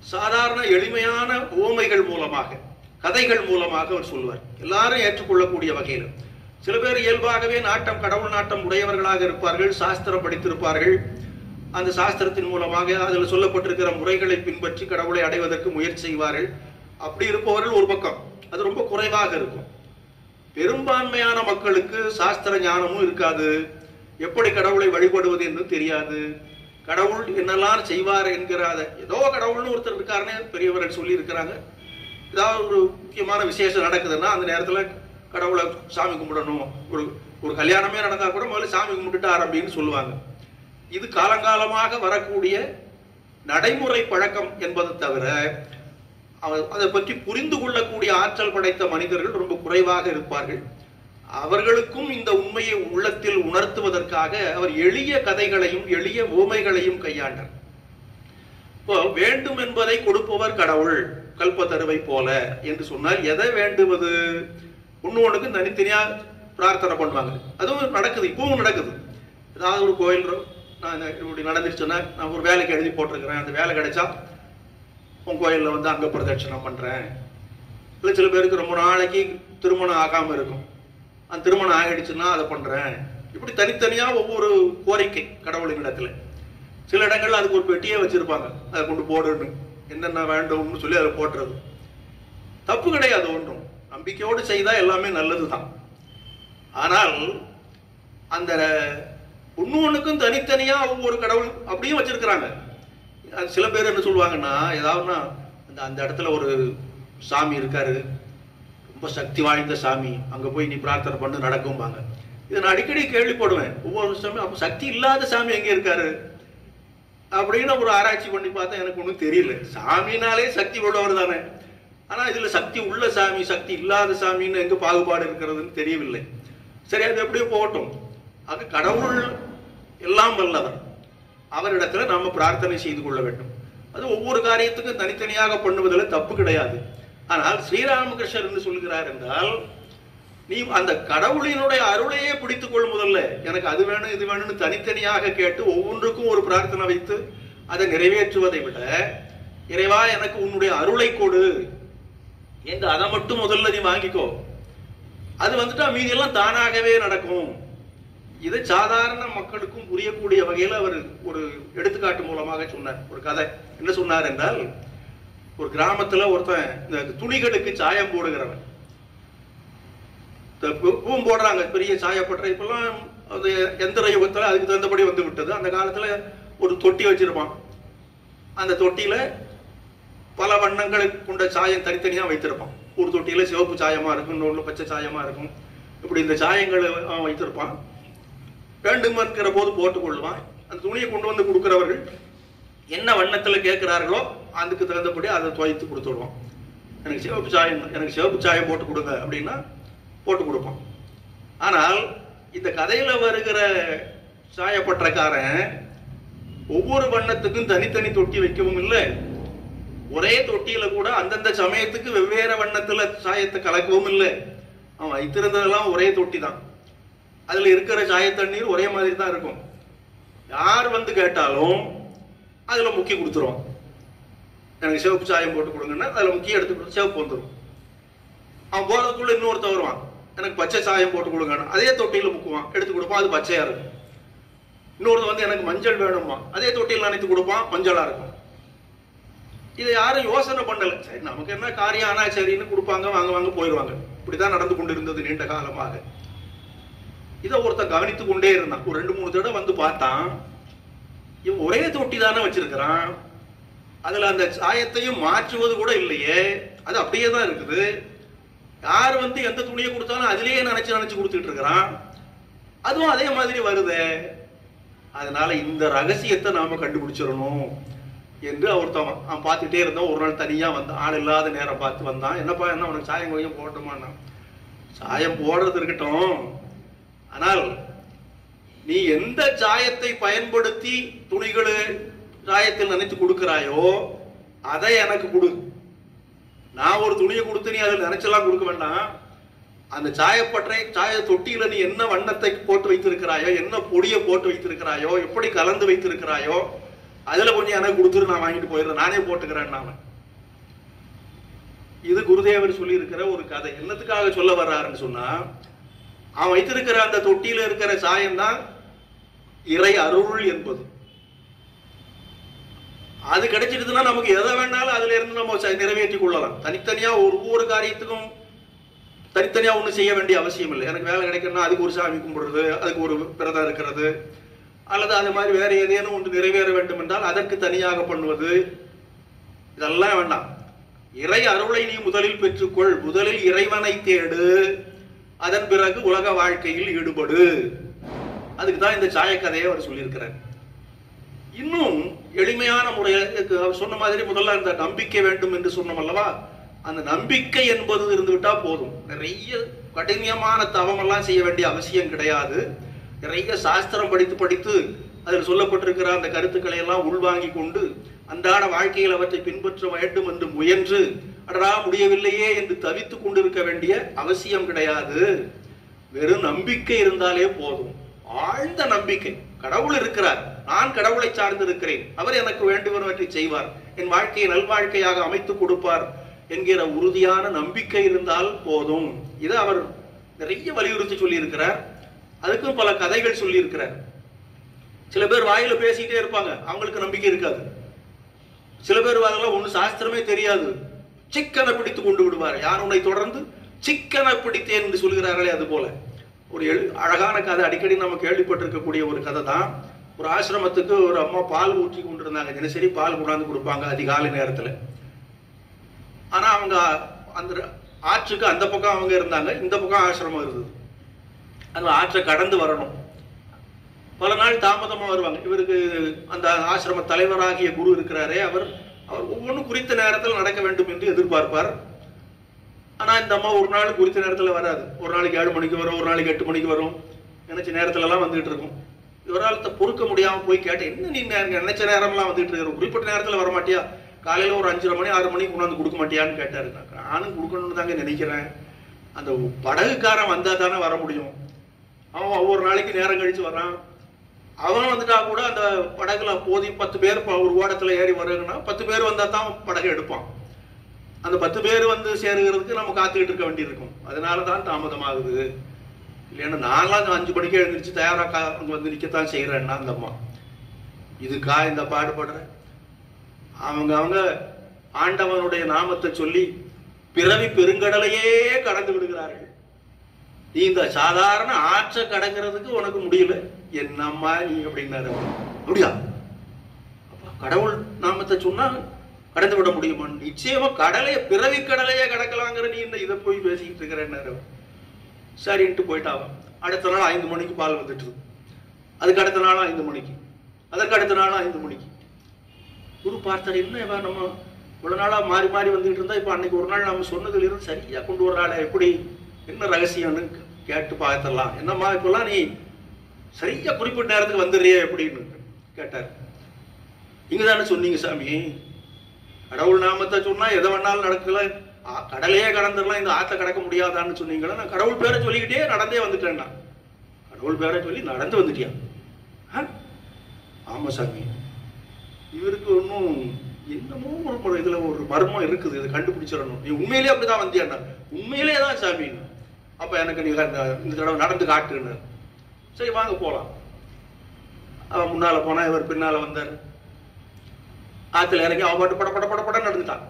சாதாரண எளிமையான ஓமைகள் மூலமாக கதைகள் மூலமாக அவர் சொல்வார் எல்லாரும் ஏற்றுக்கொள்ளக்கூடிய வகையில் சில பேர் இயல்பாகவே நாட்டம் கடவுள் நாட்டம் உடையவர்களாக இருப்பார்கள் சாஸ்திரம் படித்திருப்பார்கள் அந்த சாஸ்திரத்தின் மூலமாக அதில் சொல்லப்பட்டிருக்கிற முறைகளை பின்பற்றி கடவுளை அடைவதற்கு முயற்சி செய்வார்கள் அப்படி இருப்பவர்கள் ஒரு பக்கம் அது ரொம்ப குறைவாக இருக்கும் பெரும்பான்மையான மக்களுக்கு சாஸ்திர ஞானமும் இருக்காது எப்படி கடவுளை வழிபடுவது என்று தெரியாது கடவுள் என்னெல்லாம் செய்வார் என்கிற அதை ஏதோ கடவுள்னு ஒருத்தர் இருக்காருன்னு பெரியவர்கள் சொல்லி இருக்கிறாங்க ஏதாவது ஒரு முக்கியமான விசேஷம் நடக்குதுன்னா அந்த நேரத்தில் கடவுளை சாமி கும்பிடணும் ஒரு ஒரு கல்யாணமே நடந்தா கூட முதல்ல சாமி கும்பிட்டுட்டு ஆரம்பின்னு சொல்லுவாங்க இது காலங்காலமாக வரக்கூடிய நடைமுறை பழக்கம் என்பதை தவிர அவர் அதை பற்றி புரிந்து கொள்ளக்கூடிய ஆற்றல் படைத்த மனிதர்கள் ரொம்ப குறைவாக இருப்பார்கள் அவர்களுக்கும் இந்த உண்மையை உள்ளத்தில் உணர்த்துவதற்காக அவர் எளிய கதைகளையும் எளிய ஓமைகளையும் கையாண்டார் இப்போ வேண்டும் என்பதை கொடுப்பவர் கடவுள் கல்பத்தருவை போல என்று சொன்னால் எதை வேண்டுவது ஒண்ணு தனித்தனியா பிரார்த்தனை பண்ணுவாங்க அதுவும் நடக்குது இப்பவும் நடக்குது ஏதாவது ஒரு கோயில் நான் இப்படி நடந்துருச்சுன்னா நான் ஒரு வேலைக்கு எழுதி போட்டிருக்கிறேன் அந்த வேலை கிடைச்சா உன் கோயிலில் வந்து அங்க பிரதட்சணம் பண்றேன் இல்லை சில பேருக்கு ரொம்ப நாளைக்கு திருமணம் ஆகாம இருக்கும் அந்த திருமணம் ஆகிடுச்சுன்னா அதை பண்றேன் இப்படி தனித்தனியா ஒவ்வொரு கோரிக்கை கடவுளின் இடத்துல சில இடங்கள்ல அதுக்கு ஒரு பெட்டியே வச்சிருப்பாங்க அதை கொண்டு போடுன்னு என்னென்ன வேண்டும்னு சொல்லி அதை போட்டுறது தப்பு கிடையாது ஒன்றும் நம்பிக்கையோடு செய்தா எல்லாமே நல்லதுதான் ஆனால் அந்த ஒண்ணு ஒண்ணுக்கும் தனித்தனியா ஒவ்வொரு கடவுள் அப்படியும் வச்சிருக்கிறாங்க அது சில பேர் என்ன சொல்லுவாங்கன்னா ஏதாவதுன்னா அந்த அந்த இடத்துல ஒரு சாமி இருக்காரு ரொம்ப சக்தி வாய்ந்த சாமி அங்க போய் நீ பிரார்த்தனை பண்ணு நடக்கும்பாங்க இதை நான் அடிக்கடி கேள்விப்படுவேன் ஒவ்வொரு சாமி அப்ப சக்தி இல்லாத சாமி எங்க இருக்காரு அப்படின்னு ஒரு ஆராய்ச்சி பண்ணி பார்த்தா எனக்கு ஒன்றும் தெரியல சாமினாலே சக்தி உள்ளவர் தானே ஆனா இதுல சக்தி உள்ள சாமி சக்தி இல்லாத சாமின்னு எங்க பாகுபாடு இருக்கிறதுன்னு தெரியவில்லை சரி அது எப்படியோ போகட்டும் ஆக கடவுள் எல்லாம் வல்லவர் அவரிடத்துல நாம பிரார்த்தனை செய்து கொள்ள வேண்டும் அது ஒவ்வொரு காரியத்துக்கும் தனித்தனியாக பண்ணுவதில் தப்பு கிடையாது ஆனால் ஸ்ரீராமகிருஷ்ணர் என்று சொல்கிறார் என்றால் நீ அந்த கடவுளினுடைய அருளையே பிடித்துக் கொள் முதல்ல எனக்கு அது வேணும் இது வேணும்னு தனித்தனியாக கேட்டு ஒவ்வொன்றுக்கும் ஒரு பிரார்த்தனை வைத்து அதை நிறைவேற்றுவதை விட இறைவா எனக்கு உன்னுடைய அருளை கொடு என்று அதை மட்டும் முதல்ல நீ வாங்கிக்கோ அது வந்துட்டா மீதி எல்லாம் தானாகவே நடக்கும் இதை சாதாரண மக்களுக்கும் புரியக்கூடிய வகையில் அவர் ஒரு எடுத்துக்காட்டு மூலமாக சொன்னார் ஒரு கதை என்ன சொன்னார் என்றால் ஒரு கிராமத்துல ஒருத்தன் இந்த துணிகளுக்கு சாயம் போடுகிறவன் இந்த பூ- பூவும் போடுறாங்க பெரிய சாயப்பட்ட இப்பெல்லாம் அது எந்திர யுகத்துல அதுக்கு தகுந்தபடி வந்து விட்டது அந்த காலத்துல ஒரு தொட்டி வச்சிருப்பான் அந்த தொட்டியில பல வண்ணங்களை கொண்ட சாயம் தனித்தனியா வைத்திருப்பான் ஒரு தொட்டியில சிவப்பு சாயமா இருக்கும் இன்னொன்று பச்சை சாயமா இருக்கும் இப்படி இந்த சாயங்களை அவன் வைத்திருப்பான் வேண்டுமென்கிற போது போட்டுக் கொள்வான் அந்த துணியை கொண்டு வந்து கொடுக்கிறவர்கள் என்ன வண்ணத்துல கேட்கிறார்களோ அதுக்கு தகுந்தபடி அதை துவைத்து கொடுத்துடுவான் எனக்கு சிவப்பு சாயம் எனக்கு சிவப்பு சாயம் போட்டு கொடுங்க அப்படின்னா போட்டு கொடுப்பான் ஆனால் இந்த கதையில வருகிற சாயப்பட்டக்காரன் ஒவ்வொரு வண்ணத்துக்கும் தனித்தனி தொட்டி வைக்கவும் இல்லை ஒரே தொட்டியில கூட அந்தந்த சமயத்துக்கு வெவ்வேறு வண்ணத்துல சாயத்தை கலக்கவும் இல்லை அவன் வைத்திருந்ததெல்லாம் ஒரே தொட்டி தான் அதுல இருக்கிற சாய தண்ணீர் ஒரே மாதிரி தான் இருக்கும் யார் வந்து கேட்டாலும் அதுல முக்கி கொடுத்துருவான் எனக்கு சிவப்பு சாயம் போட்டு கொடுங்கன்னா அதுல முக்கிய எடுத்து கொடு- சிவப்பு வந்துடும் அவன் போறதுக்குள்ள இன்னொருத்தன் வருவான் எனக்கு பச்சை சாயம் போட்டு கொடுங்கன்னு அதே தொட்டியில முக்குவான் எடுத்து கொடுப்பான் அது பச்சையா இருக்கும் இன்னொருத்தன் வந்து எனக்கு மஞ்சள் வேணுமா அதே தொட்டியில் நினைத்து கொடுப்பான் மஞ்சளா இருக்கும் இதை யாரும் யோசனை பண்ணல சரி நமக்கு என்ன காரியம் ஆனா சரின்னு கொடுப்பாங்க வாங்க வாங்க போயிடுவாங்க இப்படிதான் நடந்து கொண்டிருந்தது நீண்ட காலமாக இதை ஒருத்தன் கவனித்து கொண்டே இருந்தான் ஒரு ரெண்டு மூணு தடவை வந்து பார்த்தான் இவன் ஒரே தொட்டி தானே வச்சிருக்கிறான் அதுல அந்த சாயத்தையும் மாற்றுவது கூட இல்லையே அது அப்படியே தான் இருக்குது யார் வந்து எந்த துணியை கொடுத்தாலும் அதிலேயே நினைச்சு நினைச்சு கொடுத்துட்டு இருக்கிறான் அதுவும் அதே மாதிரி வருதே அதனால இந்த ரகசியத்தை நாம கண்டுபிடிச்சிடணும் என்று ஒருத்தன் அவன் பார்த்துட்டே இருந்தான் ஒரு நாள் தனியா வந்தான் ஆள் இல்லாத நேரம் பார்த்து வந்தான் என்னப்பா என்ன உனக்கு சாயம் கொஞ்சம் போட்டோமான்னா சாயம் போடுறது இருக்கட்டும் ஆனால் நீ எந்த சாயத்தை பயன்படுத்தி துணிகளை சாயத்தில் நினைத்து கொடுக்கிறாயோ அதை எனக்கு கொடு நான் ஒரு துணியை கொடுத்து நீ அதில் நினைச்செல்லாம் கொடுக்க வேண்டாம் அந்த சாயப்பற்றை சாய தொட்டியில நீ என்ன வண்ணத்தை போட்டு வைத்திருக்கிறாயோ என்ன பொடியை போட்டு வைத்திருக்கிறாயோ எப்படி கலந்து வைத்திருக்கிறாயோ அதுல கொஞ்சம் எனக்கு கொடுத்துரு நான் வாங்கிட்டு போயிடுறேன் நானே போட்டுக்கிறேன் நாம இது குருதேவர் சொல்லி இருக்கிற ஒரு கதை என்னத்துக்காக சொல்ல வர்றாருன்னு சொன்னா அவன் வைத்திருக்கிற அந்த தொட்டியில இருக்கிற சாயம் தான் இறை அருள் என்பது அது கிடைச்சிடுதுன்னா நமக்கு எதை வேணாலும் அதுல இருந்து நம்ம ச- நிறைவேற்றிக் கொள்ளலாம் தனித்தனியா ஒரு ஒவ்வொரு காரியத்துக்கும் தனித்தனியா ஒண்ணு செய்ய வேண்டிய அவசியம் இல்லை எனக்கு வேலை கிடைக்கணும்னா அதுக்கு ஒரு சாமி கும்பிடுறது அதுக்கு ஒரு விரதம் இருக்கிறது அல்லது அது மாதிரி வேற ஏதேனும் ஒன்று நிறைவேற வேண்டும் என்றால் அதற்கு தனியாக பண்ணுவது இதெல்லாம் வேண்டாம் இறை அருளை நீ முதலில் பெற்றுக்கொள் முதலில் இறைவனை தேடு அதன் பிறகு உலக வாழ்க்கையில் ஈடுபடு அதுக்கு தான் இந்த சாயக்கதையை அவர் சொல்லியிருக்கிறார் இன்னும் எளிமையான முறையில் அவர் சொன்ன மாதிரி முதல்ல அந்த நம்பிக்கை வேண்டும் என்று சொன்னோம் அல்லவா அந்த நம்பிக்கை என்பது இருந்துவிட்டா போதும் நிறைய கடினமான தவம் எல்லாம் செய்ய வேண்டிய அவசியம் கிடையாது நிறைய சாஸ்திரம் படித்து படித்து அதில் சொல்லப்பட்டிருக்கிற அந்த கருத்துக்களை எல்லாம் உள்வாங்கி கொண்டு அன்றாட வாழ்க்கையில் அவற்றை பின்பற்ற வேண்டும் என்று முயன்று அடரா முடியவில்லையே என்று தவித்துக் கொண்டிருக்க வேண்டிய அவசியம் கிடையாது வெறும் நம்பிக்கை இருந்தாலே போதும் ஆழ்ந்த நம்பிக்கை கடவுள் இருக்கிறார் நான் கடவுளை சார்ந்து இருக்கிறேன் அவர் எனக்கு வேண்டுவனவற்றை செய்வார் என் வாழ்க்கையை நல்வாழ்க்கையாக அமைத்துக் கொடுப்பார் என்கிற உறுதியான நம்பிக்கை இருந்தால் போதும் இதை அவர் நிறைய வலியுறுத்தி சொல்லி இருக்கிறார் அதுக்கும் பல கதைகள் சொல்லி இருக்கிறார் சில பேர் வாயில பேசிட்டே இருப்பாங்க அவங்களுக்கு நம்பிக்கை இருக்காது சில பேர் அதெல்லாம் ஒண்ணு சாஸ்திரமே தெரியாது சிக்கனை பிடித்து கொண்டு விடுவார் யார் உன்னை தொடர்ந்து சிக்கனை பிடித்தேன் என்று சொல்கிறார்களே அது போல ஒரு எழு அழகான கதை அடிக்கடி நம்ம கேள்விப்பட்டிருக்கக்கூடிய ஒரு கதை தான் ஒரு ஆசிரமத்துக்கு ஒரு அம்மா பால் ஊற்றி கொண்டிருந்தாங்க தினசரி பால் கொண்டாந்து கொடுப்பாங்க அதிகாலை நேரத்துல ஆனா அவங்க அந்த ஆற்றுக்கு அந்த பக்கம் அவங்க இருந்தாங்க இந்த பக்கம் ஆசிரமம் இருந்தது அந்த ஆற்றை கடந்து வரணும் பல நாள் தாமதமா வருவாங்க இவருக்கு அந்த ஆசிரம தலைவராகிய குரு இருக்கிறாரே அவர் அவர் ஒவ்வொன்றும் குறித்த நேரத்தில் நடக்க வேண்டும் என்று எதிர்பார்ப்பார் ஆனா இந்த அம்மா ஒரு நாள் குறித்த நேரத்துல வராது ஒரு நாளைக்கு ஏழு மணிக்கு வரும் ஒரு நாளைக்கு எட்டு மணிக்கு வரும் நினைச்ச நேரத்துல எல்லாம் வந்துட்டு இருக்கும் இவரால் த- பொறுக்க முடியாம போய் கேட்டேன் என்ன நீ நே- நினைச்ச நேரம்லாம் வந்துட்டு இருக்கிற குறிப்பிட்ட நேரத்துல வர மாட்டியா காலையில ஒரு அஞ்சரை மணி ஆறு மணிக்கு கொண்டாந்து கொடுக்க மாட்டியான்னு கேட்டாரு நான் நானும் கொடுக்கணும்னு தாங்க நினைக்கிறேன் அந்த படகுக்காரன் வந்தா தானே வர முடியும் அவன் ஒவ்வொரு நாளைக்கு நேரம் கழிச்சு வரான் அவன் வந்துட்டா கூட அந்த படகுல போதி பத்து பேர் இப்ப ஒரு ஓடத்துல ஏறி வருங்கன்னா பத்து பேர் வந்தா தான் படகு எடுப்பான் அந்த பத்து பேர் வந்து சேருகிறதுக்கு நம்ம காத்துக்கிட்டு இருக்க வேண்டியிருக்கும் அதனால தான் தாமதமாகுது இல்லைன்னா நான்லாம் அஞ்சு மணிக்கு எழுந்திரிச்சு தயாரா கா அங்க வந்து நிக்கத்தான் செய்யறேன்னா அந்த அம்மா இதுக்கா இந்த பாடுபடுறேன் அவங்க அவங்க ஆண்டவனுடைய நாமத்தை சொல்லி பிறவி பெருங்கடலையே கடந்து விடுகிறார்கள் நீ இந்த சாதாரண ஆற்றை கடக்கிறதுக்கு உனக்கு முடியல என்னம்மா நீ அப்படின்னாரு அவர். அப்படியா அப்பா, கடவுள் நாமத்தை சொன்னா கடந்து விட முடியுமா நிச்சயமா கடலைய பிறவி கடலையே கடக்கலாங்கிற நீ இந்த இதை போய் பேசிக்கிட்டு இருக்கிறேன்னாரு அவர். சரின்ட்டு போயிட்டாவன் அடுத்த நாள் ஐந்து மணிக்கு பால் வந்துட்டு அதுக்கு அடுத்த நாள் ஐந்து மணிக்கு அதற்கு அடுத்த நாள் ஐந்து மணிக்கு குரு பார்த்தார் என்ன இவன் நம்ம இவ்வளவு நாளா மாறி மாறி வந்துட்டு இருந்தா இப்ப அன்னைக்கு ஒரு நாள் நம்ம சொன்னதுல இருந்து சரியா கொண்டு வர்றாளே எப்படி என்ன ரகசியம்னு கேட்டு பார்த்துடலாம் என்னம்மா இப்பெல்லாம் நீ சரியா குறிப்பிட்ட நேரத்துக்கு வந்துடுறியே எப்படின்னு கேட்டார் நீங்க தானே சொன்னீங்க சாமி கடவுள் நாமத்தை சொன்னா எதை வேணாலும் நடக்கல ஆ, கடலையே கடந்துடலாம் இந்த ஆத்த கடக்க முடியாதான்னு சொன்னீங்களா நான் கடவுள் பேரை சொல்லிக்கிட்டே நடந்தே வந்துட்டேன்னா கடவுள் பேரை சொல்லி நடந்து வந்துட்டியா ஆ? ஆமா சாமி இவருக்கு ஒன்றும் என்னமோ ஒரு ஒரு இதுல ஒரு மர்மம் இருக்குது இதை கண்டுபிடிச்சிடணும் நீ உண்மையிலேயே அப்படிதான் வந்தியாண்ணா உண்மையிலேயே தான் சாமி அப்ப எனக்கு நீ இந்த இந்த தடவை நடந்து காட்டுன்னு சரி வாங்க போலாம் அவன் முன்னால போனா இவர் பின்னால வந்தார் ஆத்துல இறங்கி அவன் பாட்டு பட பட பட பட நடந்துட்டான்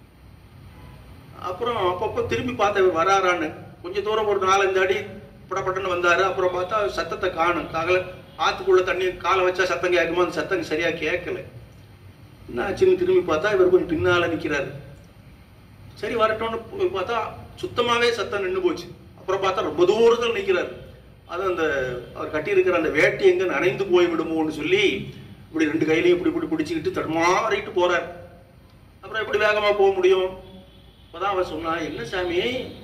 அப்புறம் அப்பப்போ திரும்பி பார்த்த இவர் வராரான்னு கொஞ்ச தூரம் ஒரு நாலஞ்சு அடி படப்படன்னு வந்தாரு அப்புறம் பார்த்தா சத்தத்தை காணும் காகல ஆத்துக்குள்ள தண்ணி காலை வச்சா சத்தம் கேட்குமா அந்த சத்தம் சரியா கேட்கல என்னாச்சுன்னு திரும்பி பார்த்தா இவர் கொஞ்சம் பின்னால நிக்கிறாரு சரி வரட்டும்னு போய் பார்த்தா சுத்தமாவே சத்தம் நின்னு போச்சு அப்புறம் பார்த்தா ரொம்ப தூரத்தில் நிக்கிறாரு அது அந்த அவர் கட்டியிருக்கிற அந்த வேட்டி எங்க நனைந்து போய் விடுமோன்னு சொல்லி இப்படி ரெண்டு கையிலையும் இப்படி இப்படி பிடிச்சிக்கிட்டு தடுமாறிட்டு போறார் அப்புறம் எப்படி வேகமா போக முடியும் அப்பதான் அவர் சொன்னா என்ன சாமி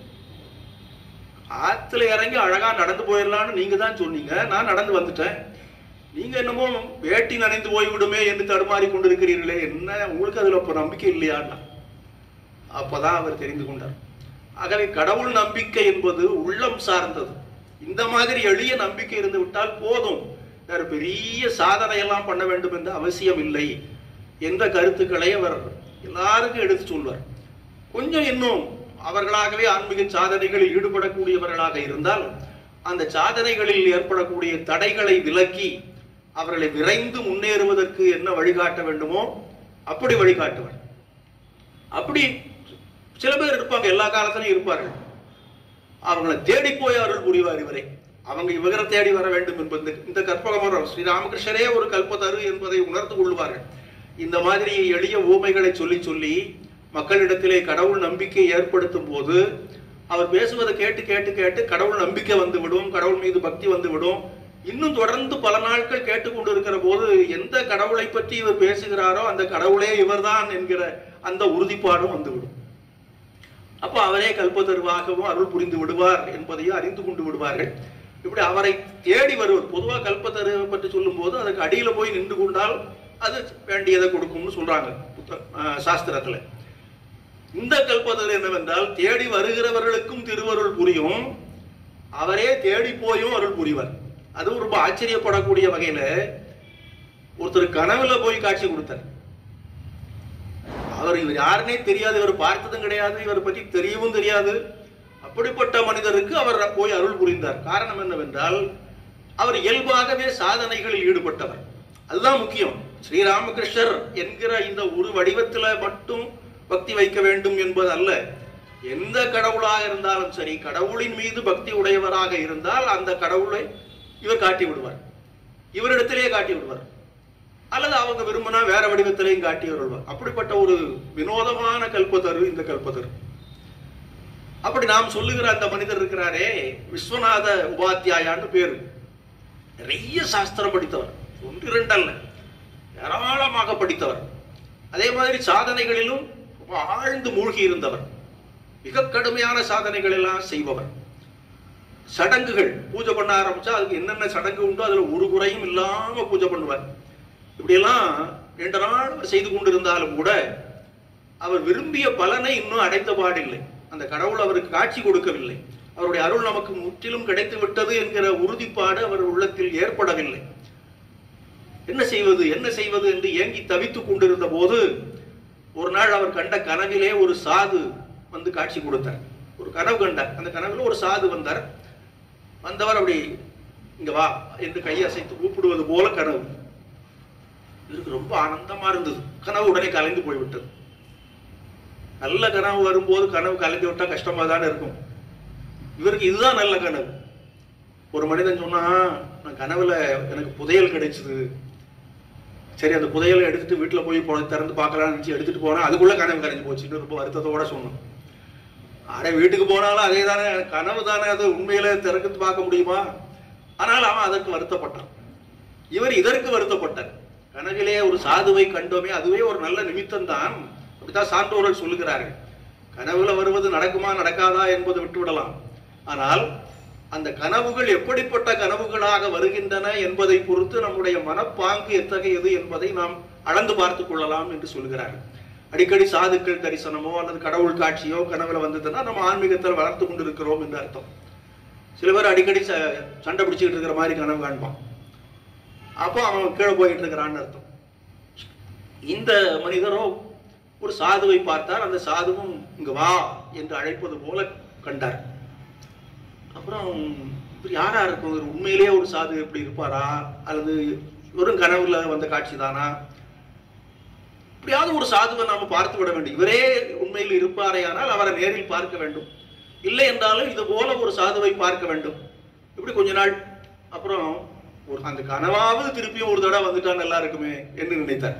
ஆத்துல இறங்கி அழகா நடந்து போயிடலாம்னு நீங்க தான் சொன்னீங்க நான் நடந்து வந்துட்டேன் நீங்க என்னமோ வேட்டி நனைந்து போய்விடுமே என்று தடுமாறி கொண்டிருக்கிறீர்களே என்ன உங்களுக்கு அதுல இப்ப நம்பிக்கை இல்லையான்னா அப்பதான் அவர் தெரிந்து கொண்டார் ஆகவே கடவுள் நம்பிக்கை என்பது உள்ளம் சார்ந்தது இந்த மாதிரி எளிய நம்பிக்கை இருந்து விட்டால் போதும் வேற பெரிய சாதனை எல்லாம் பண்ண வேண்டும் என்ற அவசியம் இல்லை என்ற கருத்துக்களை அவர் எல்லாருக்கும் எடுத்து சொல்வார் கொஞ்சம் இன்னும் அவர்களாகவே ஆன்மீக சாதனைகளில் ஈடுபடக்கூடியவர்களாக இருந்தால் அந்த சாதனைகளில் ஏற்படக்கூடிய தடைகளை விலக்கி அவர்களை விரைந்து முன்னேறுவதற்கு என்ன வழிகாட்ட வேண்டுமோ அப்படி வழிகாட்டுவார் அப்படி சில பேர் இருப்பாங்க எல்லா காலத்திலும் இருப்பார்கள் அவங்களை தேடி போய் அருள் புரிவார் இவரை அவங்க இவரை தேடி வர வேண்டும் என்பது இந்த- இந்த கற்பகமரம் ஸ்ரீராமகிருஷ்ணரே ஒரு கல்பத்தரு என்பதை உணர்ந்து கொள்வார்கள் இந்த மாதிரி எளிய ஊமைகளை சொல்லி சொல்லி மக்களிடத்திலே கடவுள் நம்பிக்கை ஏற்படுத்தும் போது அவர் பேசுவதை கேட்டு கேட்டு கேட்டு கடவுள் நம்பிக்கை வந்து விடும் கடவுள் மீது பக்தி வந்து விடும் இன்னும் தொடர்ந்து பல நாட்கள் கேட்டுக்கொண்டு இருக்கிற போது எந்த கடவுளை பற்றி இவர் பேசுகிறாரோ அந்த கடவுளே இவர்தான் என்கிற அந்த உறுதிப்பாடும் வந்துவிடும் அப்போ அவரே கல்பத்தருவாகவும் அருள் புரிந்து விடுவார் என்பதையும் அறிந்து கொண்டு விடுவார்கள் இப்படி அவரை தேடி வருவர் பொதுவாக கல்பத்தரு பற்றி சொல்லும்போது அதுக்கு அடியில போய் நின்று கொண்டால் அது வேண்டியதை கொடுக்கும்னு சொல்றாங்க புத்த- ஆஹ் சாஸ்திரத்துல இந்த கல்பத்தரு என்னவென்றால் தேடி வருகிறவர்களுக்கும் திருவருள் புரியும் அவரே தேடி போயும் அருள் புரிவார் அது ரொம்ப ஆச்சரியப்படக்கூடிய வகையில ஒருத்தர் கனவுல போய் காட்சி கொடுத்தார் அவர் இவர் யாருன்னே தெரியாது இவர் பார்த்ததும் கிடையாது இவர் பற்றி தெரியவும் தெரியாது அப்படிப்பட்ட மனிதருக்கு அவர் போய் அருள் புரிந்தார் காரணம் என்னவென்றால் அவர் இயல்பாகவே சாதனைகளில் ஈடுபட்டவர் அதுதான் முக்கியம் ஸ்ரீராமகிருஷ்ணர் என்கிற இந்த ஒரு வடிவத்துல மட்டும் பக்தி வைக்க வேண்டும் என்பது அல்ல எந்த கடவுளாக இருந்தாலும் சரி கடவுளின் மீது பக்தி உடையவராக இருந்தால் அந்த கடவுளை இவர் காட்டி விடுவார் இவரிடத்திலேயே காட்டி விடுவார் அல்லது அவங்க விரும்பினா வேற வடிவத்திலையும் காட்டி வருவார் அப்படிப்பட்ட ஒரு வினோதமான கல்பத்தரு இந்த கல்பத்தரு அப்படி நாம் சொல்லுகிற அந்த மனிதர் இருக்கிறாரே விஸ்வநாத உபாத்தியாயான்னு பேரு நிறைய சாஸ்திரம் படித்தவர் ஒன்று இரண்டு அல்ல ஏராளமாக படித்தவர் அதே மாதிரி சாதனைகளிலும் ரொம்ப ஆழ்ந்து மூழ்கி இருந்தவர் மிக கடுமையான சாதனைகள் எல்லாம் செய்பவர் சடங்குகள் பூஜை பண்ண ஆரம்பிச்சா அதுக்கு என்னென்ன சடங்கு உண்டோ அதுல ஒரு குறையும் இல்லாம பூஜை பண்ணுவார் இப்படியெல்லாம் நீண்ட நாள் செய்து கொண்டிருந்தாலும் கூட அவர் விரும்பிய பலனை இன்னும் அடைந்த பாடில்லை அந்த கடவுள் அவருக்கு காட்சி கொடுக்கவில்லை அவருடைய அருள் நமக்கு முற்றிலும் கிடைத்து விட்டது என்கிற உறுதிப்பாடு அவர் உள்ளத்தில் ஏற்படவில்லை என்ன செய்வது என்ன செய்வது என்று ஏங்கி தவித்துக் கொண்டிருந்த போது ஒரு நாள் அவர் கண்ட கனவிலே ஒரு சாது வந்து காட்சி கொடுத்தார் ஒரு கனவு கண்டார் அந்த கனவுல ஒரு சாது வந்தார் வந்தவர் அப்படி இங்க வா என்று கையை அசைத்து கூப்பிடுவது போல கனவு இவருக்கு ரொம்ப ஆனந்தமா இருந்தது கனவு உடனே கலைந்து போய்விட்டது நல்ல கனவு வரும்போது கனவு கலைந்து விட்டா கஷ்டமா தானே இருக்கும் இவருக்கு இதுதான் நல்ல கனவு ஒரு மனிதன் சொன்னா நான் கனவுல எனக்கு புதையல் கிடைச்சது சரி அந்த புதையலை எடுத்துட்டு வீட்டுல போய் போன திறந்து பார்க்கலாம்னு நினைச்சு எடுத்துட்டு போனா அதுக்குள்ள கனவு கரைஞ்சு போச்சுன்னு ரொம்ப வருத்தத்தோட சொன்னோம் அட வீட்டுக்கு போனாலும் அதே தானே கனவு தானே அது உண்மையில திறந்து பார்க்க முடியுமா ஆனால் அவன் அதற்கு வருத்தப்பட்டான் இவர் இதற்கு வருத்தப்பட்டார் கனவிலே ஒரு சாதுவை கண்டோமே அதுவே ஒரு நல்ல நிமித்தம் தான் அப்படித்தான் சான்றோர்கள் சொல்லுகிறார்கள் கனவுல வருவது நடக்குமா நடக்காதா என்பதை விட்டுவிடலாம் ஆனால் அந்த கனவுகள் எப்படிப்பட்ட கனவுகளாக வருகின்றன என்பதை பொறுத்து நம்முடைய மனப்பாங்கு எத்தகையது என்பதை நாம் அளந்து பார்த்துக் கொள்ளலாம் என்று சொல்கிறார்கள் அடிக்கடி சாதுக்கள் தரிசனமோ அல்லது கடவுள் காட்சியோ கனவுல வந்ததுன்னா நம்ம ஆன்மீகத்தில் வளர்த்து கொண்டிருக்கிறோம் என்று அர்த்தம் சில பேர் அடிக்கடி ச- சண்டை பிடிச்சிக்கிட்டு இருக்கிற மாதிரி கனவு காண்பான் அப்போ அவன் கீழே போயிட்டு இருக்கிறான்னு அர்த்தம் இந்த மனிதரோ ஒரு சாதுவை பார்த்தார் அந்த சாதுவும் இங்க வா என்று அழைப்பது போல கண்டார் அப்புறம் இவர் யாரா இருக்கும் இவர் உண்மையிலேயே ஒரு சாது எப்படி இருப்பாரா அல்லது வெறும் கனவுல வந்த காட்சி தானா இப்படியாவது ஒரு சாதுவை நாம பார்த்து விட வேண்டும் இவரே உண்மையில் இருப்பாரேயானால் அவரை நேரில் பார்க்க வேண்டும் இல்லை என்றாலும் இது போல ஒரு சாதுவை பார்க்க வேண்டும் இப்படி கொஞ்ச நாள் அப்புறம் ஒரு அந்த கனவாவது திருப்பியும் ஒரு தடவை வந்துட்டா நல்லா இருக்குமே என்று நினைத்தார்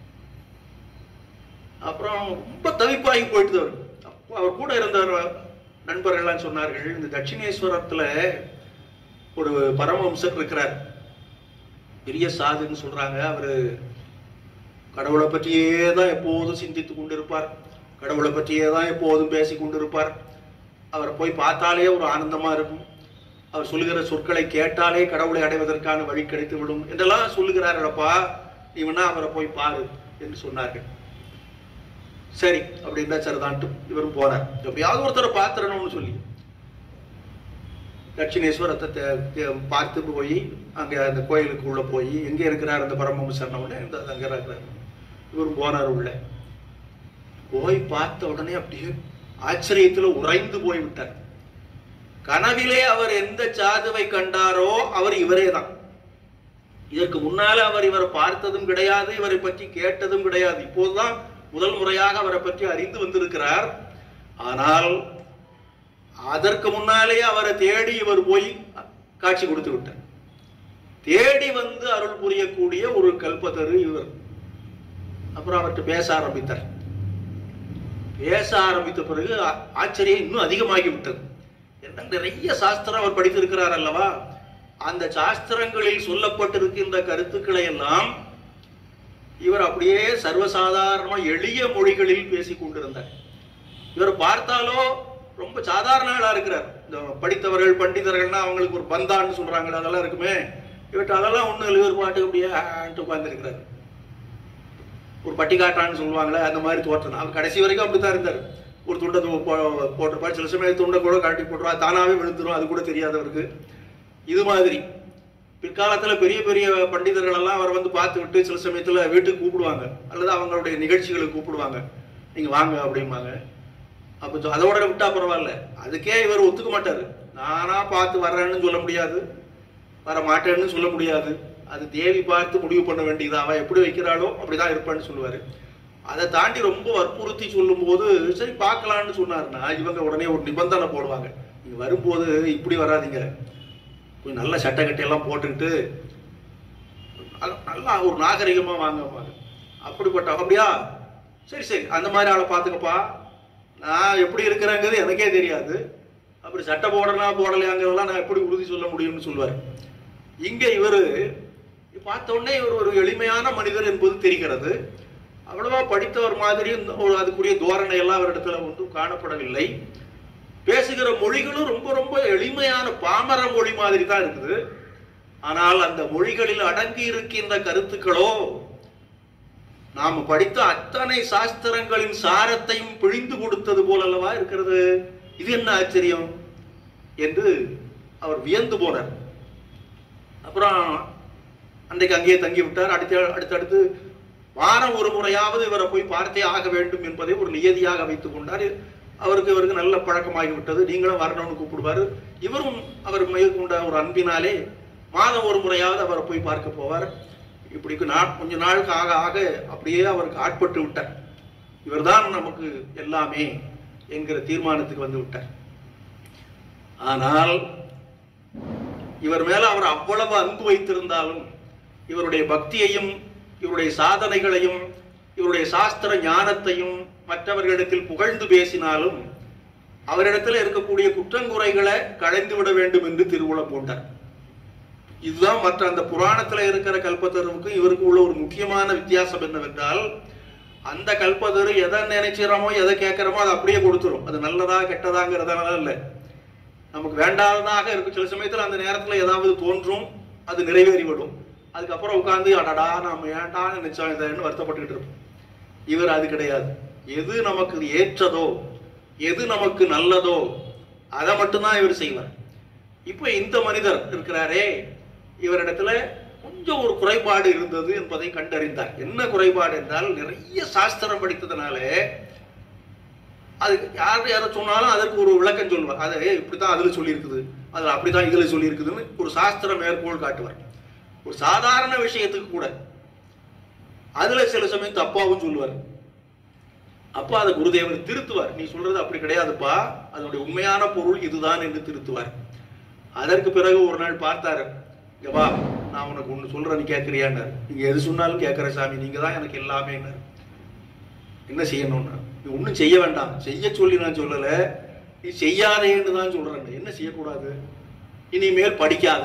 அப்புறம் ரொம்ப தவிப்பாகி போயிட்டு அவர் அப்போ அவர் கூட இருந்த நண்பர்கள்லாம் சொன்னார்கள் இந்த தட்சிணேஸ்வரத்துல ஒரு பரமஹம்சர் இருக்கிறார் பெரிய சாதுன்னு சொல்றாங்க அவரு கடவுளை பற்றியே தான் எப்போதும் சிந்தித்து கொண்டிருப்பார் கடவுளை பற்றியே தான் எப்போதும் பேசி கொண்டிருப்பார் அவரை போய் பார்த்தாலே ஒரு ஆனந்தமா இருக்கும் அவர் சொல்லுகிற சொற்களை கேட்டாலே கடவுளை அடைவதற்கான வழி கிடைத்து விடும் என்றெல்லாம் சொல்லுகிறார்களப்பா நீ வேணா அவரை போய் பாரு என்று சொன்னார்கள் சரி அப்படின்னா சரிதான்ட்டு இவரும் போனார் எப்படியாவது ஒருத்தரை பார்த்துடணும்னு சொல்லி தட்சிணேஸ்வரத்தை தே- தே- பார்த்து போய் அங்கே அந்த கோயிலுக்கு உள்ள போய் எங்கே இருக்கிறார் அந்த பரமஹம்சர்ன உடனே இந்த அங்கே இருக்கிறார் இவர் போனார் உள்ள போய் பார்த்த உடனே அப்படியே ஆச்சரியத்துல உறைந்து போய் விட்டார் கனவிலே அவர் எந்த சாதுவை கண்டாரோ அவர் இவரே தான் இதற்கு முன்னால அவர் இவரை பார்த்ததும் கிடையாது இவரை பற்றி கேட்டதும் கிடையாது இப்போதுதான் முதல் முறையாக அவரை பற்றி அறிந்து வந்திருக்கிறார் ஆனால் அதற்கு முன்னாலே அவரை தேடி இவர் போய் காட்சி கொடுத்து விட்டார் தேடி வந்து அருள் புரியக்கூடிய ஒரு கல்பத்தரு இவர் அப்புறம் அவர்கிட்ட பேச ஆரம்பித்தார் பேச ஆரம்பித்த பிறகு ஆ- ஆச்சரியம் இன்னும் அதிகமாகி விட்டது என்ன நிறைய சாஸ்திரம் அவர் படித்திருக்கிறார் அல்லவா அந்த சாஸ்திரங்களில் சொல்லப்பட்டிருக்கின்ற கருத்துக்களை எல்லாம் இவர் அப்படியே சர்வசாதாரணமா எளிய மொழிகளில் பேசிக் கொண்டிருந்தார் இவர் பார்த்தாலோ ரொம்ப சாதாரண ஆளா இருக்கிறார் இந்த படித்தவர்கள் பண்டிதர்கள்னா அவங்களுக்கு ஒரு பந்தான்னு சொல்றாங்க அதெல்லாம் இருக்குமே இவர்கிட்ட அதெல்லாம் ஒண்ணு இல்லை இவர் பாட்டுக்கு அப்படியே ஆன்ட்டு உட்கார்ந்துருக்கிறார் ஒரு பட்டிக்காட்டான்னு சொல்லுவாங்களே அந்த மாதிரி தோற்றம் அவர் கடைசி வரைக்கும் அப்படித்தான் இருந்தார் ஒரு துண்டை தூ- போ- போட்டிருப்பார் சில சமயம் துண்டை கூட கழட்டி போட்டுருவா தானாவே விழுந்துரும் அது கூட தெரியாதவருக்கு இது மாதிரி பிற்காலத்துல பெரிய பெரிய பண்டிதர்கள் எல்லாம் அவரை வந்து பார்த்து விட்டு சில சமயத்துல வீட்டுக்கு கூப்பிடுவாங்க அல்லது அவங்களுடைய நிகழ்ச்சிகளுக்கு கூப்பிடுவாங்க நீங்க வாங்க அப்படிம்பாங்க அப்போ சொ- அதோட விட்டா பரவாயில்ல அதுக்கே இவர் ஒத்துக்க மாட்டாரு நானா பார்த்து வர்றேன்னு சொல்ல முடியாது வர மாட்டேன்னு சொல்ல முடியாது அது தேவி பார்த்து முடிவு பண்ண வேண்டியது அவ எப்படி வைக்கிறாளோ அப்படிதான் இருப்பான்னு சொல்லுவாரு அதை தாண்டி ரொம்ப வற்புறுத்தி சொல்லும்போது சரி பார்க்கலான்னு சொன்னாருன்னா இவங்க உடனே ஒரு நிபந்தனை போடுவாங்க நீங்க வரும்போது இப்படி வராதீங்க கொஞ்சம் நல்ல சட்டை கட்டையெல்லாம் போட்டுக்கிட்டு நல்ல- நல்லா ஒரு நாகரிகமா வாங்கப்பாங்க அப்படிப்பட்ட அப்படியா சரி சரி அந்த மாதிரி ஆளை பார்த்துக்கப்பா நான் எப்படி இருக்கிறேங்கிறது எனக்கே தெரியாது அப்படி சட்டை போடனா போடலையாங்கிறதெல்லாம் நான் எப்படி உறுதி சொல்ல முடியும்னு சொல்லுவார் இங்க இவர் பார்த்த உடனே இவர் ஒரு எளிமையான மனிதர் என்பது தெரிகிறது அவ்வளவா படித்தவர் மாதிரி இந்த ஒரு அதுக்குரிய தோரணை எல்லாம் அவரிடத்துல ஒன்றும் காணப்படவில்லை பேசுகிற மொழிகளும் ரொம்ப ரொம்ப எளிமையான பாமர மொழி மாதிரி தான் இருக்குது ஆனால் அந்த மொழிகளில் அடங்கி இருக்கின்ற கருத்துக்களோ நாம படித்த அத்தனை சாஸ்திரங்களின் சாரத்தையும் பிழிந்து கொடுத்தது போல அல்லவா இருக்கிறது இது என்ன ஆச்சரியம் என்று அவர் வியந்து போனார் அப்புறம் அன்றைக்கு அங்கேயே தங்கி விட்டார் அடுத்த அடுத்தடுத்து வாரம் ஒரு முறையாவது இவரை போய் பார்த்தே ஆக வேண்டும் என்பதை ஒரு நியதியாக வைத்துக் கொண்டார் அவருக்கு இவருக்கு நல்ல பழக்கமாகி விட்டது நீங்களும் வரணும்னு கூப்பிடுவார் இவரும் அவர் மேற்கொண்ட ஒரு அன்பினாலே மாதம் ஒரு முறையாவது அவரை போய் பார்க்க போவார் இப்படி நாள் கொஞ்ச நாளுக்கு ஆக ஆக அப்படியே அவருக்கு ஆட்பட்டு விட்டார் இவர்தான் நமக்கு எல்லாமே என்கிற தீர்மானத்துக்கு வந்து விட்டார் ஆனால் இவர் மேல அவர் அவ்வளவு அன்பு வைத்திருந்தாலும் இவருடைய பக்தியையும் இவருடைய சாதனைகளையும் இவருடைய சாஸ்திர ஞானத்தையும் மற்றவர்களிடத்தில் புகழ்ந்து பேசினாலும் அவரிடத்தில் இருக்கக்கூடிய குற்றங்குறைகளை களைந்து விட வேண்டும் என்று திருவுளம் பூண்டார் இதுதான் மற்ற அந்த புராணத்துல இருக்கிற கல்பத்தருவுக்கும் இவருக்கு உள்ள ஒரு முக்கியமான வித்தியாசம் என்னவென்றால் அந்த கல்பத்தரு எதை நினைச்சிடறோமோ எதை கேட்கிறோமோ அதை அப்படியே கொடுத்துரும் அது நல்லதா கெட்டதாங்கிறதால இல்லை நமக்கு வேண்டாததாக இருக்கும் சில சமயத்துல அந்த நேரத்துல ஏதாவது தோன்றும் அது நிறைவேறிவிடும் அதுக்கப்புறம் உட்கார்ந்து அடடா நாம ஏண்டான்னு நினைச்சோம் இதைன்னு வருத்தப்பட்டுக்கிட்டு இருப்போம் இவர் அது கிடையாது எது நமக்கு ஏற்றதோ எது நமக்கு நல்லதோ அதை மட்டும்தான் இவர் செய்வார் இப்போ இந்த மனிதர் இருக்கிறாரே இவரிடத்துல கொஞ்சம் ஒரு குறைபாடு இருந்தது என்பதை கண்டறிந்தார் என்ன குறைபாடு என்றால் நிறைய சாஸ்திரம் படித்ததுனாலே அது யார் யாரை சொன்னாலும் அதற்கு ஒரு விளக்கம் சொல்லுவார் அதை இப்படித்தான் அதுல சொல்லியிருக்குது அதுல அப்படித்தான் இதுல சொல்லியிருக்குதுன்னு ஒரு சாஸ்திர மேற்கோள் காட்டுவார் ஒரு சாதாரண விஷயத்துக்கு கூட அதுல சில சமயம் தப்பாவும் சொல்லுவார் அப்ப அதை குருதேவர் திருத்துவார் நீ சொல்றது அப்படி கிடையாதுப்பா அதனுடைய உண்மையான பொருள் இதுதான் என்று திருத்துவார் அதற்கு பிறகு ஒரு நாள் பார்த்தாரு இங்க வா நான் உனக்கு ஒண்ணு சொல்றேன் நீ கேட்கறியான்னாரு நீங்க எது சொன்னாலும் கேட்கிற சாமி நீங்க தான் எனக்கு எல்லாமேன்னாரு என்ன செய்யணும்னா நீ ஒன்றும் செய்ய வேண்டாம் செய்ய சொல்லி நான் சொல்லல நீ செய்யாதேன்னு தான் சொல்றேன் என்ன செய்யக்கூடாது இனிமேல் படிக்காத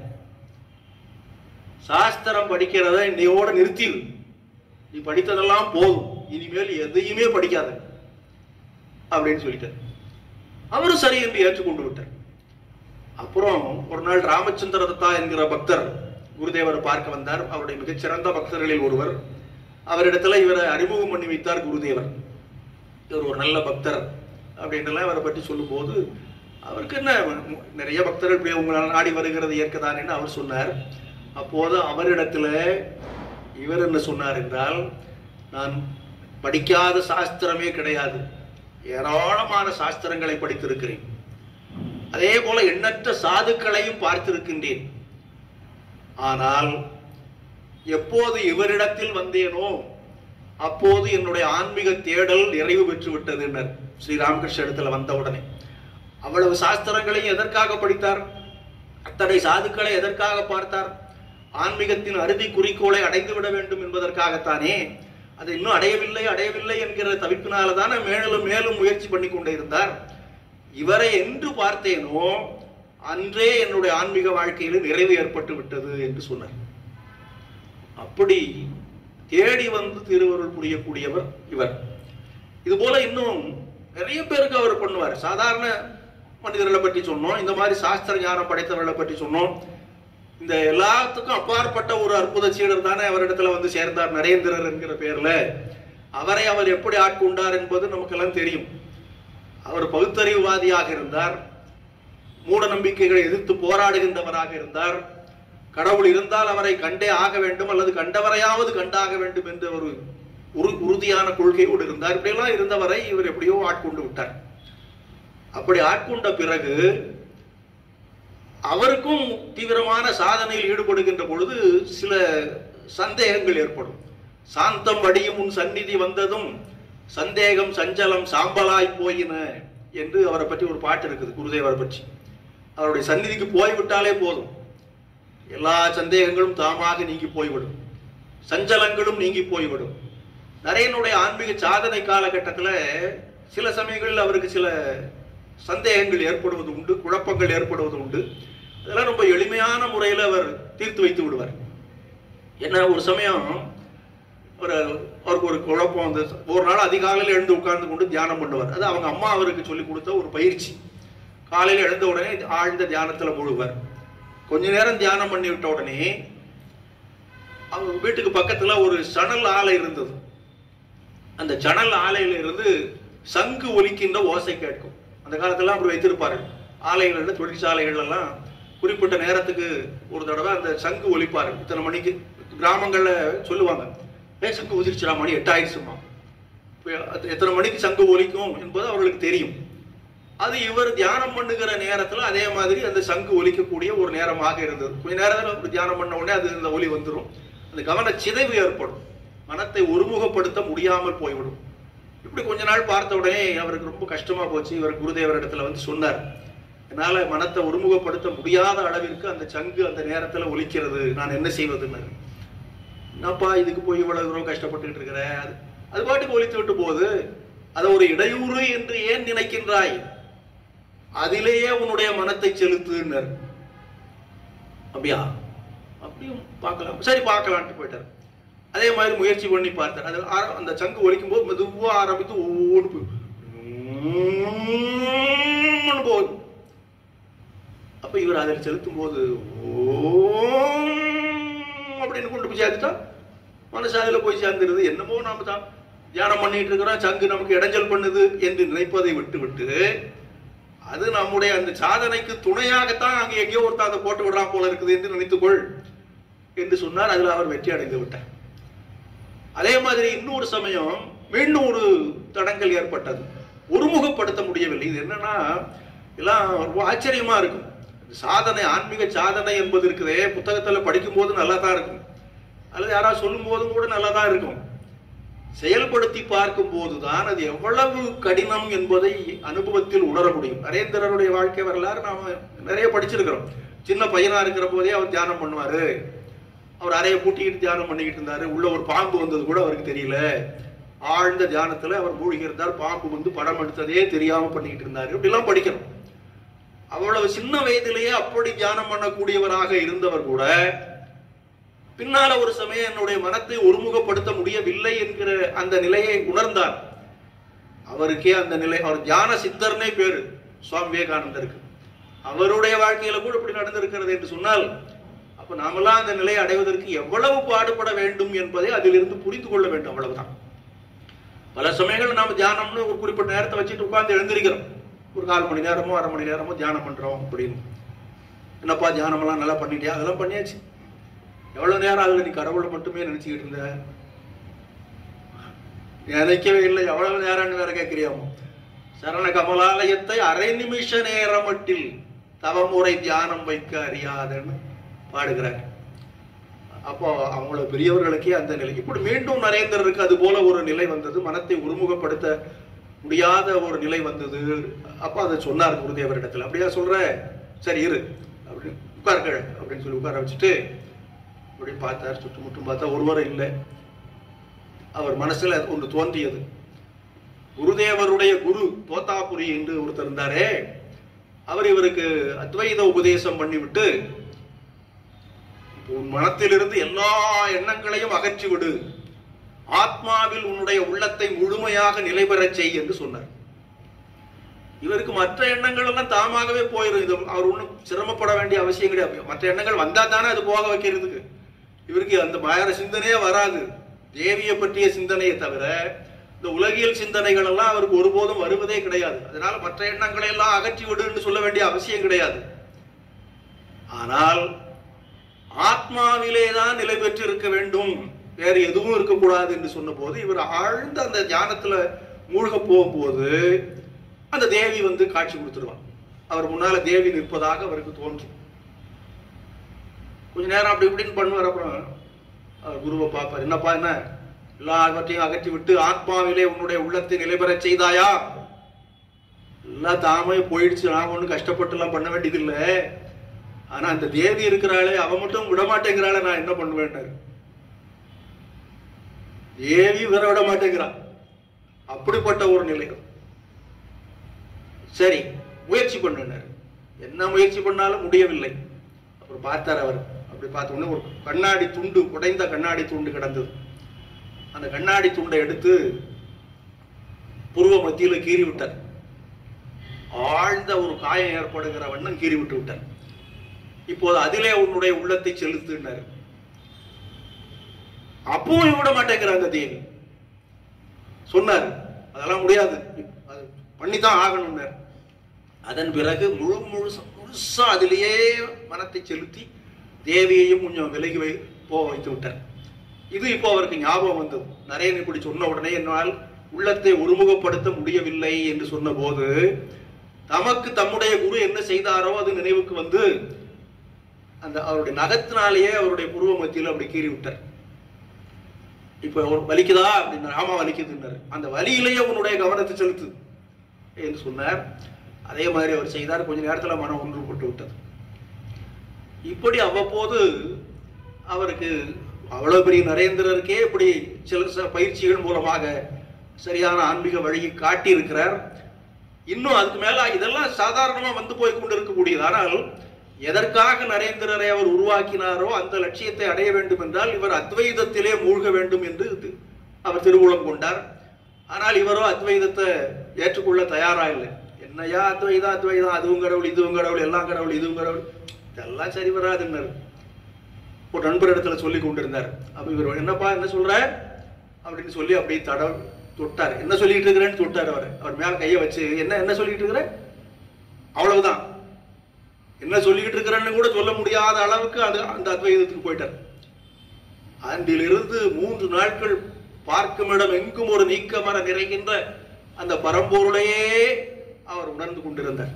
சாஸ்திரம் படிக்கிறத இன்னையோட நிறுத்திடு நீ படித்ததெல்லாம் போதும் இனிமேல் எதையுமே படிக்காத அப்படின்னு சொல்லிட்டார் அவரும் சரி என்று ஏற்றுக்கொண்டு விட்டார் அப்புறம் ஒரு நாள் ராமச்சந்திர தத்தா என்கிற பக்தர் குருதேவரை பார்க்க வந்தார் அவருடைய மிகச்சிறந்த பக்தர்களில் ஒருவர் அவரிடத்துல இவரை அறிமுகம் பண்ணி வைத்தார் குருதேவர் இவர் ஒரு நல்ல பக்தர் அப்படின்றலாம் இவரை பற்றி சொல்லும்போது அவருக்கு என்ன நிறைய பக்தர்கள் இப்படி உங்களை நாடி வருகிறது இயற்கைதானேன்னு அவர் சொன்னார் அப்போது அவரிடத்துல இவர் என்ன சொன்னார் என்றால் நான் படிக்காத சாஸ்திரமே கிடையாது ஏராளமான சாஸ்திரங்களை படித்திருக்கிறேன் அதே போல எண்ணற்ற சாதுக்களையும் பார்த்திருக்கின்றேன் ஆனால் எப்போது இவரிடத்தில் வந்தேனோ அப்போது என்னுடைய ஆன்மீக தேடல் நிறைவு பெற்று விட்டதுன்னர் ஸ்ரீ ராமகிருஷ்ண இடத்துல வந்த உடனே அவ்வளவு சாஸ்திரங்களையும் எதற்காக படித்தார் அத்தனை சாதுக்களை எதற்காக பார்த்தார் ஆன்மீகத்தின் அறுதி குறிக்கோளை அடைந்து விட வேண்டும் என்பதற்காகத்தானே அது இன்னும் அடையவில்லை அடையவில்லை என்கிற தவிப்பினால தானே மேலும் மேலும் முயற்சி பண்ணி கொண்டே இருந்தார் இவரை என்று பார்த்தேனோ அன்றே என்னுடைய ஆன்மீக வாழ்க்கையில் நிறைவு ஏற்பட்டு விட்டது என்று சொன்னார் அப்படி தேடி வந்து திருவருள் புரியக்கூடியவர் இவர் இது போல இன்னும் நிறைய பேருக்கு அவர் பண்ணுவார் சாதாரண மனிதர்களை பற்றி சொன்னோம் இந்த மாதிரி சாஸ்திர ஞானம் படைத்தவர்களை பற்றி சொன்னோம் இந்த எல்லாத்துக்கும் அப்பாற்பட்ட ஒரு அற்புத சீடர் தானே அவரிடத்துல வந்து சேர்ந்தார் நரேந்திரர் என்கிற பேர்ல அவரை அவர் எப்படி ஆட்கொண்டார் என்பது நமக்கெல்லாம் தெரியும் அவர் பகுத்தறிவுவாதியாக இருந்தார் மூட நம்பிக்கைகளை எதிர்த்து போராடுகின்றவராக இருந்தார் கடவுள் இருந்தால் அவரை கண்டே ஆக வேண்டும் அல்லது கண்டவரையாவது கண்டாக வேண்டும் என்ற ஒரு உறு- உறுதியான கொள்கையோடு இருந்தார் இப்படியெல்லாம் இருந்தவரை இவர் எப்படியோ ஆட்கொண்டு விட்டார் அப்படி ஆட்கொண்ட பிறகு அவருக்கும் தீவிரமான சாதனையில் ஈடுபடுகின்ற பொழுது சில சந்தேகங்கள் ஏற்படும் சாந்தம் வடியும் உன் சந்நிதி வந்ததும் சந்தேகம் சஞ்சலம் சாம்பலாய் போயின என்று அவரை பற்றி ஒரு பாட்டு இருக்குது குருதேவரை பற்றி அவருடைய சந்நிதிக்கு போய்விட்டாலே போதும் எல்லா சந்தேகங்களும் தாமாக நீங்கி போய்விடும் சஞ்சலங்களும் நீங்கி போய்விடும் நரேனுடைய ஆன்மீக சாதனை காலகட்டத்தில் சில சமயங்களில் அவருக்கு சில சந்தேகங்கள் ஏற்படுவது உண்டு குழப்பங்கள் ஏற்படுவது உண்டு அதெல்லாம் ரொம்ப எளிமையான முறையில் அவர் தீர்த்து வைத்து விடுவார் என்ன ஒரு சமயம் ஒரு அவருக்கு ஒரு குழப்பம் வந்து ஒரு நாள் அதிகாலையில் எழுந்து உட்கார்ந்து கொண்டு தியானம் பண்ணுவார் அது அவங்க அம்மா அவருக்கு சொல்லி கொடுத்த ஒரு பயிற்சி காலையில் எழுந்த உடனே ஆழ்ந்த தியானத்துல முழுவர் கொஞ்ச நேரம் தியானம் பண்ணி விட்ட உடனே அவங்க வீட்டுக்கு பக்கத்துல ஒரு சணல் ஆலை இருந்தது அந்த சணல் ஆலையில இருந்து சங்கு ஒலிக்கின்ற ஓசை கேட்கும் அந்த காலத்துல அப்படி வைத்திருப்பாரு ஆலைகள்ல தொழிற்சாலைகள் எல்லாம் குறிப்பிட்ட நேரத்துக்கு ஒரு தடவை அந்த சங்கு ஒலிப்பாரு இத்தனை மணிக்கு கிராமங்கள்ல சொல்லுவாங்க ஏ சங்கு உதிர்ச்சிரா மணி எட்டாயிடுச்சுமா இப்ப அது எத்தனை மணிக்கு சங்கு ஒலிக்கும் என்பது அவர்களுக்கு தெரியும் அது இவர் தியானம் பண்ணுகிற நேரத்துல அதே மாதிரி அந்த சங்கு ஒலிக்கக்கூடிய ஒரு நேரமாக இருந்தது கொஞ்ச நேரத்துல அவர் தியானம் பண்ண உடனே அது அந்த ஒலி வந்துடும் அந்த கவன சிதைவு ஏற்படும் மனத்தை ஒருமுகப்படுத்த முடியாமல் போய்விடும் இப்படி கொஞ்ச நாள் பார்த்த உடனே அவருக்கு ரொம்ப கஷ்டமா போச்சு இவர் குருதேவர் இடத்துல வந்து சொன்னார் என்னால மனத்தை ஒருமுகப்படுத்த முடியாத அளவிற்கு அந்த சங்கு அந்த நேரத்துல ஒலிக்கிறது நான் என்ன செய்வதுன்னு என்னப்பா இதுக்கு போய் இவ்வளவு தூரம் கஷ்டப்பட்டுக்கிட்டு இருக்கிற அது அது பாட்டுக்கு ஒலித்து விட்டு போகுது அதை ஒரு இடையூறு என்று ஏன் நினைக்கின்றாய் அதிலேயே உன்னுடைய மனத்தை செலுத்துனர் அப்படியா அப்படியும் பார்க்கலாம் சரி பார்க்கலான்ட்டு போயிட்டார் அதே மாதிரி முயற்சி பண்ணி பார்த்தார் அது ஆர- அந்த சங்கு ஒலிக்கும் போது மெதுவா ஆரம்பித்து ஓடு போய் உம்முன்னு போகுது அப்ப இவர் அதில் செலுத்தும் போது ஓம் அப்படின்னு கொண்டு போய் சேர்த்துட்டா மனசு அதில் போய் சேர்ந்துருது என்னமோ நாம தான் தியானம் பண்ணிட்டு இருக்கிறோம் சங்கு நமக்கு இடைஞ்சல் பண்ணுது என்று நினைப்பதை விட்டு விட்டு அது நம்முடைய அந்த சாதனைக்கு துணையாகத்தான் அங்கே எங்கேயோ ஒருத்தன் அதை போட்டு விடுறான் போல இருக்குது என்று நினைத்துக்கொள் என்று சொன்னார் அதில் அவர் வெற்றி அடைந்து விட்டார் அதே மாதிரி இன்னொரு சமயம் மீண்டும் ஒரு தடங்கல் ஏற்பட்டது ஒருமுகப்படுத்த முடியவில்லை இது என்னன்னா எல்லாம் ரொம்ப ஆச்சரியமா இருக்கும் சாதனை ஆன்மீக சாதனை என்பது இருக்குதே புத்தகத்துல படிக்கும் போது நல்லா தான் இருக்கும் அல்லது யாராவது சொல்லும் போதும் கூட நல்லா தான் இருக்கும் செயல்படுத்தி பார்க்கும் போதுதான் அது எவ்வளவு கடினம் என்பதை அனுபவத்தில் உணர முடியும் நரேந்திரருடைய வாழ்க்கை வரலாறு நாம நிறைய படிச்சிருக்கிறோம் சின்ன பையனா இருக்கிற போதே அவர் தியானம் பண்ணுவாரு அவர் அறையை பூட்டிக்கிட்டு தியானம் பண்ணிக்கிட்டு இருந்தாரு உள்ள ஒரு பாம்பு வந்தது கூட அவருக்கு தெரியல ஆழ்ந்த தியானத்துல அவர் மூழ்கி இருந்தார் பாம்பு வந்து படம் எடுத்ததே தெரியாம பண்ணிக்கிட்டு இருந்தாரு இப்படிலாம் படிக்கிறோம் அவ்வளவு சின்ன வயதிலேயே அப்படி தியானம் பண்ணக்கூடியவராக இருந்தவர் கூட பின்னால ஒரு சமயம் என்னுடைய மனத்தை ஒருமுகப்படுத்த முடியவில்லை என்கிற அந்த நிலையை உணர்ந்தார் அவருக்கே அந்த நிலை அவர் தியான சித்தர்னே பேரு சுவாமி விவேகானந்தருக்கு அவருடைய வாழ்க்கையில கூட இப்படி நடந்திருக்கிறது என்று சொன்னால் அப்ப நாமெல்லாம் அந்த நிலையை அடைவதற்கு எவ்வளவு பாடுபட வேண்டும் என்பதை அதிலிருந்து புரிந்து கொள்ள வேண்டும் அவ்வளவுதான் பல சமயங்கள் நாம தியானம்னு ஒரு குறிப்பிட்ட நேரத்தை வச்சுட்டு உட்கார்ந்து எழுந்திருக்கிறோம் ஒரு கால் மணி நேரமோ அரை மணி நேரமோ தியானம் பண்றோம் அப்படின்னு என்னப்பா தியானமெல்லாம் நல்லா பண்ணிட்டியா அதெல்லாம் பண்ணியாச்சு எவ்வளவு நேரம் ஆகுது நீ கடவுளை மட்டுமே நினைச்சுக்கிட்டு இருந்த நினைக்கவே இல்லை எவ்வளவு நேரம்னு வேற கேட்கிறியாமோ சரண கமலாலயத்தை அரை நிமிஷ நேரமட்டில் தவமுறை தியானம் வைக்க அறியாதன்னு பாடுகிறார் அப்போ அவங்கள பெரியவர்களுக்கே அந்த நிலை இப்படி மீண்டும் நரேந்திரருக்கு அது போல ஒரு நிலை வந்தது மனத்தை ஒருமுகப்படுத்த முடியாத ஒரு நிலை வந்தது அப்போ அதை சொன்னார் குருதேவரிடத்துல அப்படியா சொல்ற சரி இரு அப்படின்னு உட்கார்கள் அப்படின்னு சொல்லி உட்கார வச்சுட்டு அப்படி பார்த்தார் சுற்றுமுற்றும் பார்த்தா ஒருவரும் இல்லை அவர் மனசுல ஒன்று தோன்றியது குருதேவருடைய குரு தோத்தாபுரி என்று ஒருத்தர் இருந்தாரே அவர் இவருக்கு அத்வைத உபதேசம் பண்ணிவிட்டு உன் மனத்திலிருந்து எல்லா எண்ணங்களையும் அகற்றி விடு ஆத்மாவில் உன்னுடைய உள்ளத்தை முழுமையாக நிலை பெறச் செய் என்று சொன்னார் இவருக்கு மற்ற எண்ணங்கள் எல்லாம் தாமாகவே போயிடும் இது அவர் ஒன்றும் சிரமப்பட வேண்டிய அவசியம் கிடையாது மற்ற எண்ணங்கள் வந்தா தானே அது போக வைக்கிறதுக்கு இவருக்கு அந்த மாயார சிந்தனையே வராது தேவியை பற்றிய சிந்தனையை தவிர இந்த உலகியல் சிந்தனைகள் எல்லாம் அவருக்கு ஒருபோதும் வருவதே கிடையாது அதனால மற்ற எண்ணங்களை எல்லாம் அகற்றி விடுன்னு சொல்ல வேண்டிய அவசியம் கிடையாது ஆனால் ஆத்மாவிலே தான் நிலை பெற்று இருக்க வேண்டும் வேறு எதுவும் இருக்கக்கூடாது என்று சொன்னபோது இவர் ஆழ்ந்த அந்த தியானத்துல மூழ்க போகும்போது அந்த தேவி வந்து காட்சி கொடுத்துருவான் அவர் முன்னால தேவி நிற்பதாக அவருக்கு தோன்றும் கொஞ்ச நேரம் அப்படி இப்படின்னு பண்ணுவார் அப்புறம் அவர் குருவை பார்ப்பார் என்னப்பா என்ன எல்லாவற்றையும் அகற்றி விட்டு ஆத்மாவிலே உன்னுடைய உள்ளத்தை நிலை பெறச் செய்தாயா எல்லாம் தாமே போயிடுச்சு நான் ஒன்றும் கஷ்டப்பட்டு எல்லாம் பண்ண வேண்டியதில்லை ஆனா அந்த தேவி இருக்கிறாளே அவ மட்டும் விட மாட்டேங்கிறாளே நான் என்ன பண்ணுவேன் தேவி விர விட மாட்டேங்கிறான் அப்படிப்பட்ட ஒரு நிலை சரி முயற்சி பண்ணுனார் என்ன முயற்சி பண்ணாலும் முடியவில்லை அப்புறம் பார்த்தார் அவர் அப்படி பார்த்த உடனே ஒரு கண்ணாடி துண்டு உடைந்த கண்ணாடி துண்டு கிடந்தது அந்த கண்ணாடி துண்டை எடுத்து புருவ மத்தியில கீறி விட்டார் ஆழ்ந்த ஒரு காயம் ஏற்படுகிற வண்ணம் கீறி விட்டு விட்டார் இப்போது அதிலே உன்னுடைய உள்ளத்தை செலுத்துனார் அப்பவும் விட மாட்டேங்கிறாங்க தேவி சொன்னார் அதெல்லாம் முடியாது அது பண்ணித்தான் ஆகணும்னார் அதன் பிறகு முழு முழுசா முழுசா அதிலேயே மனத்தை செலுத்தி தேவியையும் கொஞ்சம் விலகி வை போக வைத்து விட்டார் இது இப்போ அவருக்கு ஞாபகம் வந்தது நரேன் இப்படி சொன்ன உடனே என்னால் உள்ளத்தை ஒருமுகப்படுத்த முடியவில்லை என்று சொன்னபோது தமக்கு தம்முடைய குரு என்ன செய்தாரோ அது நினைவுக்கு வந்து அந்த அவருடைய நகத்தினாலேயே அவருடைய புருவ மத்தியில் அப்படி கீறி விட்டார் இப்ப ஒரு வலிக்குதா அப்படின்னாரு ஆமா வலிக்குதுன்னாரு அந்த வலியிலேயே உன்னுடைய கவனத்தை செலுத்து என்று சொன்னார் அதே மாதிரி அவர் செய்தார் கொஞ்ச நேரத்துல மனம் ஒன்றுபட்டு விட்டது இப்படி அவ்வப்போது அவருக்கு அவ்வளவு பெரிய நரேந்திரருக்கே இப்படி சில சில பயிற்சிகள் மூலமாக சரியான ஆன்மீக வழியை காட்டி இருக்கிறார் இன்னும் அதுக்கு மேல இதெல்லாம் சாதாரணமா வந்து போய் கொண்டு இருக்கக்கூடியது ஆனால் எதற்காக நரேந்திரரை அவர் உருவாக்கினாரோ அந்த லட்சியத்தை அடைய வேண்டும் என்றால் இவர் அத்வைதத்திலே மூழ்க வேண்டும் என்று இது அவர் திருவுளம் கொண்டார் ஆனால் இவரோ அத்வைதத்தை ஏற்றுக்கொள்ள தயாரா இல்லை என்னையா அத்வைதம் அத்வைதம் அதுவும் கடவுள் இதுவும் கடவுள் எல்லாம் கடவுள் இதுவும் கடவுள் இதெல்லாம் சரி வராதுன்னாரு ஒரு நண்பர் இடத்துல சொல்லி கொண்டிருந்தார் அப்ப இவர் என்னப்பா என்ன சொல்ற அப்படின்னு சொல்லி அப்படியே தட தொட்டார் என்ன சொல்லிட்டு இருக்கிறேன்னு தொட்டார் அவர் அவர் மேல கையை வச்சு என்ன என்ன சொல்லிட்டு இருக்கிற அவ்வளவுதான் என்ன சொல்லிக்கிட்டு இருக்கிறேன்னு கூட சொல்ல முடியாத அளவுக்கு அந்த அந்த அத்வைதத்துக்கு போயிட்டார் அன்றிலிருந்து மூன்று நாட்கள் பார்க்கும் இடம் எங்கும் ஒரு நீக்கமர நிறைகின்ற அந்த பரம்பொருளையே அவர் உணர்ந்து கொண்டிருந்தார்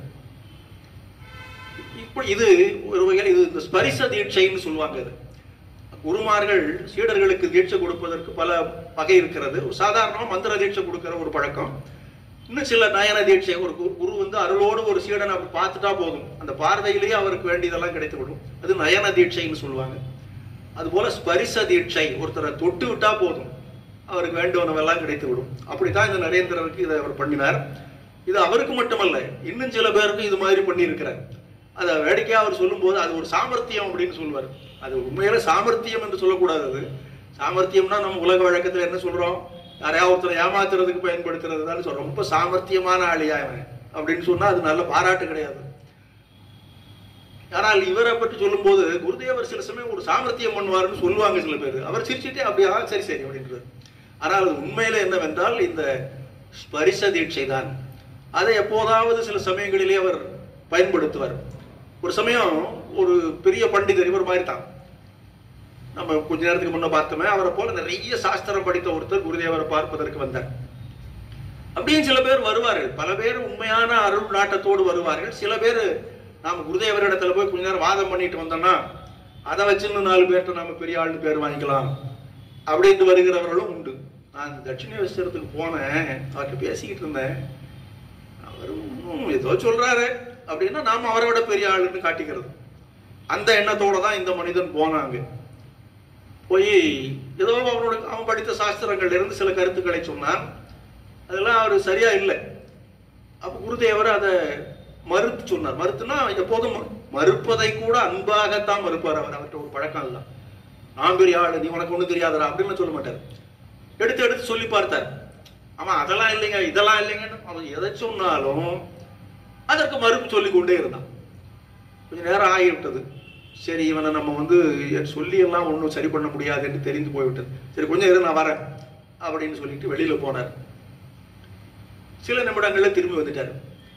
இப்ப இது ஒரு வகையில் இது இந்த ஸ்பரிச தீட்சைன்னு சொல்லுவாங்க இது குருமார்கள் சீடர்களுக்கு தீட்சை கொடுப்பதற்கு பல வகை இருக்கிறது சாதாரணமா மந்திர தீட்சை கொடுக்கிற ஒரு பழக்கம் இன்னும் சில நயன தீட்சை ஒரு கு- குரு வந்து அருளோடு ஒரு சீடனை அப்படி பார்த்துட்டா போதும் அந்த பார்வையிலேயே அவருக்கு வேண்டியதெல்லாம் கிடைத்து விடும் அது நயன தீட்சைன்னு சொல்லுவாங்க அதுபோல ஸ்பரிச தீட்சை ஒருத்தரை தொட்டு விட்டா போதும் அவருக்கு வேண்டுவனவெல்லாம் கிடைத்து விடும் அப்படித்தான் இந்த நரேந்திரருக்கு இதை அவர் பண்ணினார் இது அவருக்கு மட்டுமல்ல இன்னும் சில பேருக்கு இது மாதிரி பண்ணியிருக்கிறார் அதை வேடிக்கையா அவர் சொல்லும்போது அது ஒரு சாமர்த்தியம் அப்படின்னு சொல்லுவார் அது உண்மையில சாமர்த்தியம் என்று சொல்லக்கூடாது அது சாமர்த்தியம்னா நம்ம உலக வழக்கத்துல என்ன சொல்றோம் யாரையாவது ஒருத்தரை ஏமாத்துறதுக்கு பயன்படுத்துறதுனால சொல்றோம் ரொம்ப சாமர்த்தியமான ஆளியா இவன் அப்படின்னு சொன்னா அது நல்ல பாராட்டு கிடையாது ஆனால் இவரை பற்றி சொல்லும்போது குருதேவர் சில சமயம் ஒரு சாமர்த்தியம் பண்ணுவாருன்னு சொல்லுவாங்க சில பேர் அவர் சிரிச்சுட்டே அப்படியா சரி சரி அப்படின்றார் ஆனால் அது உண்மையில என்னவென்றால் இந்த ஸ்பரிச தீட்சை தான் அதை எப்போதாவது சில சமயங்களிலே அவர் பயன்படுத்துவார் ஒரு சமயம் ஒரு பெரிய பண்டிதர் இவர் மாதிரி தான் நம்ம கொஞ்ச நேரத்துக்கு முன்ன பார்த்தோமே அவரை போல நிறைய சாஸ்திரம் படித்த ஒருத்தர் குருதேவரை பார்ப்பதற்கு வந்தார் அப்படியும் சில பேர் வருவார்கள் பல பேர் உண்மையான அருள் நாட்டத்தோடு வருவார்கள் சில பேர் நாம குருதேவரிடத்துல போய் கொஞ்ச நேரம் வாதம் பண்ணிட்டு வந்தோம்னா அதை வச்சு இன்னும் நாலு பேர்ட்ட நாம பெரிய ஆள்னு பேர் வாங்கிக்கலாம் அப்படின்ட்டு வருகிறவர்களும் உண்டு நான் தட்சிணேஸ்வரத்துக்கு போனேன் அவர்கிட்ட பேசிக்கிட்டு இருந்தேன் அவர் இன்னும் ஏதோ சொல்றாரு அப்படின்னா நாம அவரை விட பெரிய ஆளுன்னு காட்டிக்கிறது அந்த எண்ணத்தோட தான் இந்த மனிதன் போனாங்க போய் ஏதோ அவனோட அவன் படித்த சாஸ்திரங்கள்ல இருந்து சில கருத்துக்களை சொன்னான் அதெல்லாம் அவர் சரியா இல்லை அப்ப குருதேவர் அதை மறுத்து சொன்னார் மறுத்துனா எப்போதும் மறுப்பதை கூட அன்பாகத்தான் மறுப்பார் அவர் அவர்கிட்ட ஒரு பழக்கம் இல்லை நான் பெரிய ஆளு நீ உனக்கு ஒண்ணும் தெரியாதடா அப்படின்னு சொல்ல மாட்டார் எடுத்து எடுத்து சொல்லி பார்த்தார் ஆமா அதெல்லாம் இல்லைங்க இதெல்லாம் இல்லைங்கன்னு அவன் எதை சொன்னாலும் அதற்கு மறுப்பு சொல்லி கொண்டே இருந்தான் கொஞ்ச நேரம் ஆகிவிட்டது சரி இவனை நம்ம வந்து சொல்லி எல்லாம் ஒன்றும் சரி பண்ண முடியாதுன்னு தெரிந்து போய்விட்டது சரி கொஞ்சம் இரு நான் வரேன் அப்படின்னு சொல்லிட்டு வெளியில போனார் சில நிமிடங்கள்ல திரும்பி வந்துட்டார்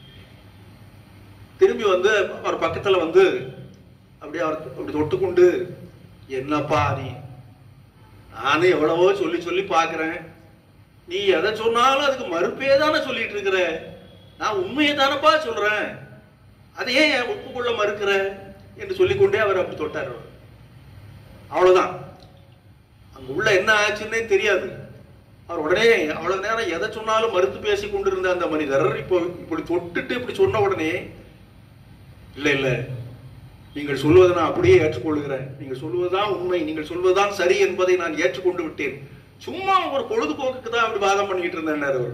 திரும்பி வந்து அவர் பக்கத்துல வந்து அப்படியே அவர் அப்படி தொட்டுக்கொண்டு என்னப்பா நீ நானும் எவ்வளவோ சொல்லி சொல்லி பார்க்கிறேன் நீ எதை சொன்னாலும் அதுக்கு மறுப்பே தானே சொல்லிட்டு இருக்கிற நான் உண்மையை தானப்பா சொல்றேன் அதை ஏன் ஒப்புக்கொள்ள மறுக்கிற என்று சொல்லிக்கொண்டே அவர் அப்படி தொட்டார் அவர். அவ்வளவுதான் அங்க உள்ள என்ன ஆச்சுன்னே தெரியாது அவர் உடனே அவ்வளவு நேரம் எதை சொன்னாலும் மறுத்து பேசி கொண்டிருந்த அந்த மனிதர் இப்போ இப்படி தொட்டுட்டு இப்படி சொன்ன உடனே இல்ல இல்ல நீங்கள் சொல்வதை நான் அப்படியே ஏற்றுக்கொள்கிறேன் நீங்கள் சொல்வதுதான் உண்மை நீங்கள் சொல்வதுதான் சரி என்பதை நான் ஏற்றுக்கொண்டு விட்டேன் சும்மா ஒரு பொழுதுபோக்குக்கு தான் அப்படி வாதம் பண்ணிட்டு இருந்தேன் அவர்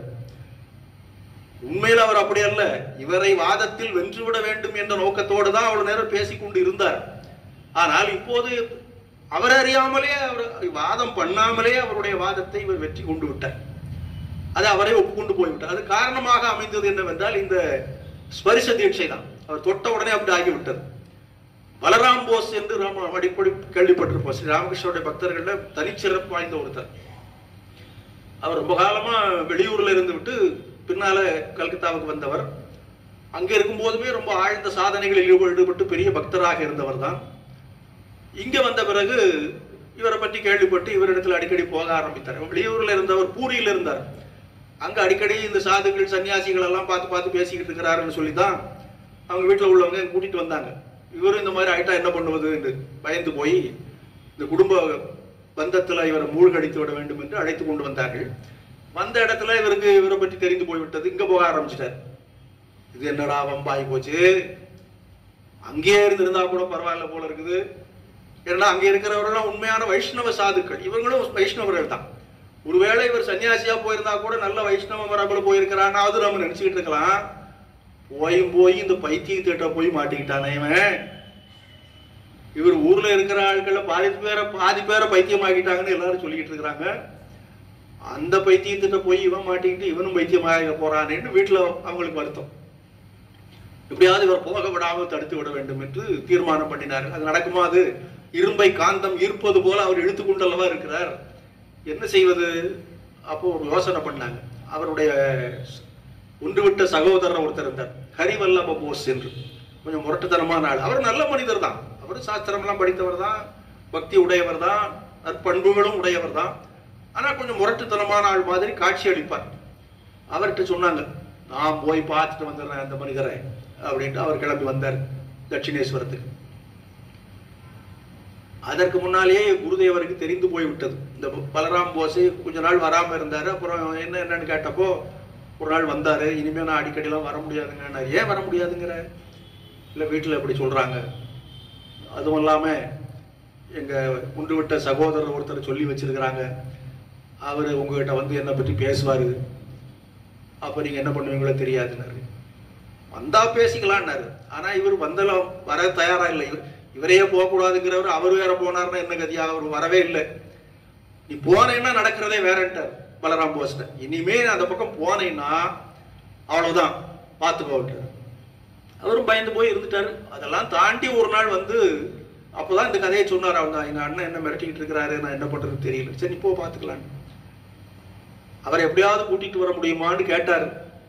உண்மையில் அவர் அப்படி அல்ல இவரை வாதத்தில் வென்றுவிட வேண்டும் என்ற நோக்கத்தோடு தான் அவ்வளவு நேரம் பேசிக்கொண்டு இருந்தார் ஆனால் இப்போது அவர் அறியாமலே அவர் வாதம் பண்ணாமலே அவருடைய வாதத்தை இவர் வெற்றி கொண்டு விட்டார் அது அவரை ஒப்புக்கொண்டு போய்விட்டார் அது காரணமாக அமைந்தது என்னவென்றால் இந்த ஸ்பரிச தீட்சை தான் அவர் தொட்ட உடனே அப்படி ஆகிவிட்டது பலராம் போஸ் என்று ராம அடிப்படை கேள்விப்பட்டிருப்போம் ஸ்ரீ ராமகிருஷ்ணருடைய பக்தர்கள்ல தனிச்சிறப்பு வாய்ந்த ஒருத்தர் அவர் ரொம்ப காலமா வெளியூர்ல இருந்து விட்டு பின்னால கல்கத்தாவுக்கு வந்தவர் அங்க இருக்கும் போதுமே ரொம்ப ஆழ்ந்த சாதனைகளில் ஈடுபட்டு பெரிய பக்தராக இருந்தவர் தான் இங்க வந்த பிறகு இவரை பற்றி கேள்விப்பட்டு இவரிடத்துல அடிக்கடி போக ஆரம்பித்தார் வெளியூர்ல இருந்தவர் பூரியில இருந்தார் அங்க அடிக்கடி இந்த சாதுக்கள் சன்னியாசிகள் எல்லாம் பார்த்து பார்த்து பேசிக்கிட்டு இருக்கிறாருன்னு சொல்லி தான் அவங்க வீட்டுல உள்ளவங்க கூட்டிட்டு வந்தாங்க இவரும் இந்த மாதிரி ஆயிட்டா என்ன பண்ணுவதுன்னு பயந்து போய் இந்த குடும்ப பந்தத்துல இவரை மூழ்கடித்து விட வேண்டும் என்று அழைத்து கொண்டு வந்தார்கள் வந்த இடத்துல இவருக்கு இவரை பற்றி தெரிந்து போய்விட்டது இங்க போக ஆரம்பிச்சிட்டார் இது என்னடா வம்பாய் போச்சு அங்கேயே இருந்திருந்தா கூட பரவாயில்ல போல இருக்குது ஏன்னா அங்க இருக்கிறவர்கள் உண்மையான வைஷ்ணவ சாதுக்கள் இவங்களும் வைஷ்ணவர்கள் தான் ஒருவேளை இவர் சன்னியாசியா போயிருந்தா கூட நல்ல வைஷ்ணவ மரபுல போயிருக்கிறான்னா அது நம்ம நினைச்சுக்கிட்டு இருக்கலாம் போயும் போய் இந்த பைத்தியத்திட்ட போய் மாட்டிக்கிட்டானே இவன் இவர் ஊர்ல இருக்கிற ஆட்களை பாதி பேரை பாதி பேரை பைத்தியமாக்கிட்டாங்கன்னு எல்லாரும் சொல்லிக்கிட்டு இருக்கிறாங்க அந்த பைத்தியத்திட்ட போய் இவன் மாட்டிக்கிட்டு இவனும் பைத்தியமாக போறானேன்னு வீட்டுல அவங்களுக்கு வருத்தம் எப்படியாவது இவர் போக விடாமல் தடுத்து விட வேண்டும் என்று தீர்மானம் பண்ணினார்கள் அது நடக்குமா அது இரும்பை காந்தம் ஈர்ப்பது போல அவர் இழுத்து கொண்டல்லவா இருக்கிறார் என்ன செய்வது அப்போ ஒரு யோசனை பண்ணாங்க அவருடைய ஒன்றுவிட்ட சகோதரர் ஒருத்தர் இருந்தார் ஹரிவல்லப போஸ் என்று கொஞ்சம் முரட்டுத்தனமான ஆள் அவர் நல்ல மனிதர் தான் அவர் சாஸ்திரம் எல்லாம் படித்தவர் தான் பக்தி உடையவர் தான் நற்பண்புகளும் உடையவர் தான் ஆனா கொஞ்சம் முரட்டுத்தனமான ஆள் மாதிரி காட்சி அளிப்பார் அவர்கிட்ட சொன்னாங்க நான் போய் பார்த்துட்டு வந்துடுறேன் அந்த மனிதரை அப்படின்ட்டு அவர் கிளம்பி வந்தார் தட்சிணேஸ்வரத்துக்கு அதற்கு முன்னாலேயே குருதேவருக்கு தெரிந்து போய்விட்டது இந்த பலராம் போஸ் கொஞ்ச நாள் வராம இருந்தாரு அப்புறம் என்ன என்னன்னு கேட்டப்போ ஒரு நாள் வந்தாரு இனிமே நான் அடிக்கடிலாம் வர முடியாதுங்க ஏன் வர முடியாதுங்கிற இல்ல வீட்டுல இப்படி சொல்றாங்க அதுவும் இல்லாம எங்க குண்டு விட்ட சகோதரர் ஒருத்தர் சொல்லி வச்சிருக்கிறாங்க அவரு உங்ககிட்ட வந்து என்னை பற்றி பேசுவாரு அப்ப நீங்க என்ன பண்ணுவீங்களோ தெரியாதுன்னாரு வந்தா பேசிக்கலான்னாரு ஆனா இவர் வந்தெல்லாம் வர தயாரா இல்லை இவர் இவரையே போகக்கூடாதுங்கிறவர் அவர் வேற போனார்னா என்ன கதியா அவர் வரவே இல்லை நீ போனேன்னா நடக்கிறதே வேறன்ட்டார் பலராம் போஸ்ட இனிமே அந்த பக்கம் போனேன்னா அவ்வளவுதான் பார்த்துக்கோட்டார் அவரும் பயந்து போய் இருந்துட்டாரு அதெல்லாம் தாண்டி ஒரு நாள் வந்து அப்போதான் இந்த கதையை சொன்னார் அவங்க எங்க அண்ணன் என்ன மிரட்டிக்கிட்டு இருக்கிறாரு நான் என்ன பண்றதுன்னு தெரியல சரி நீ போ பார்த்துக்கலாம் அவர் எப்படியாவது கூட்டிட்டு வர முடியுமான்னு கேட்டாரு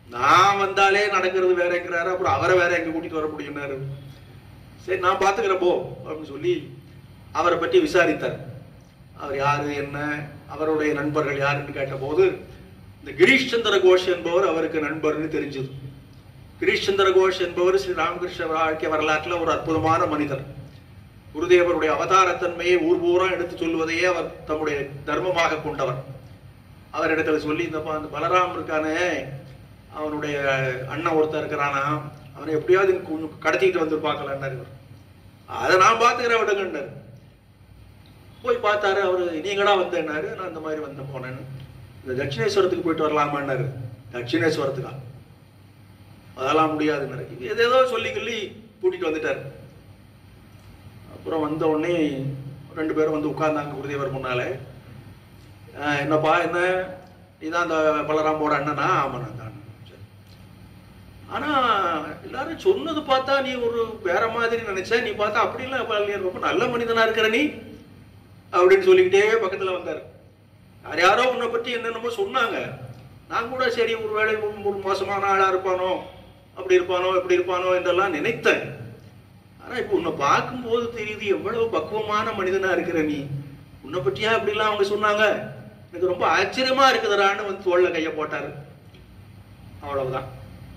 நான் வந்தாலே நடக்கிறது வேறங்கிறாரு அப்புறம் அவரை வேற எங்க கூட்டிட்டு வர முடியும்னாரு சரி நான் பாத்துக்கிறேன் போ அப்படின்னு சொல்லி அவரை பற்றி விசாரித்தார் அவர் யாரு என்ன அவருடைய நண்பர்கள் யாருன்னு கேட்டபோது இந்த கிரீஷ் சந்திர கோஷ் என்பவர் அவருக்கு நண்பர்னு தெரிஞ்சது கிரீஷ் சந்திர கோஷ் என்பவர் ஸ்ரீ ராமகிருஷ்ண வாழ்க்கை வரலாற்றில் ஒரு அற்புதமான மனிதர் குருதேவருடைய அவதாரத்தன்மையை ஊர் பூரா எடுத்து சொல்லுவதையே அவர் தம்முடைய தர்மமாக கொண்டவர் அவரிடத்துல சொல்லி இந்தப்பா அந்த பலராம் இருக்கானே அவனுடைய அண்ணன் ஒருத்தன் இருக்கிறானா அவனை எப்படியாவது இங்க கொஞ்சம் கடத்திட்டு வந்து பார்க்கலான்னாரு இவர் அதை நான் பார்த்துக்கிறேன் விடுங்கன்னாரு போய் பார்த்தாரு அவரு நீங்களா வந்தேன்னாரு நான் இந்த மாதிரி வந்த போனேன்னு இந்த தட்சிணேஸ்வரத்துக்கு போயிட்டு வரலாமான்னாரு தட்சிணேஸ்வரத்துக்கா அதெல்லாம் முடியாதுன்னாரு இது ஏதேதோ சொல்லி சொல்லி கூட்டிட்டு வந்துட்டாரு அப்புறம் வந்த உடனே ரெண்டு பேரும் வந்து உட்கார்ந்தாங்க குருதேவர் முன்னாலே ஆஹ் என்னப்பா என்ன நீதான் அந்த பலராமோட அண்ணனா ஆமா நான் தான் சரி. ஆனா எல்லாரும் சொன்னது பார்த்தா நீ ஒரு வேற மாதிரி நினைச்ச நீ பார்த்தா அப்படி இல்ல அப்ப நீ ரொம்ப நல்ல மனிதனா இருக்கிற நீ அப்படின்னு சொல்லிக்கிட்டே பக்கத்துல வந்தாரு யார் யாரோ உன்னை பத்தி என்னென்னமோ சொன்னாங்க நான் கூட சரி ஒருவேளை ஒரு ஒரு மோசமான ஆளா இருப்பானோ அப்படி இருப்பானோ இப்படி இருப்பானோ என்றெல்லாம் நினைத்தேன் ஆனா இப்ப உன்னை பார்க்கும்போது தெரியுது எவ்வளவு பக்குவமான மனிதனா இருக்கிற நீ உன்னை பற்றியா அப்படிலாம் அவங்க சொன்னாங்க எனக்கு ரொம்ப ஆச்சரியமா இருக்குதுடான்னு வந்து தோல்ல கைய போட்டாரு அவ்வளவுதான்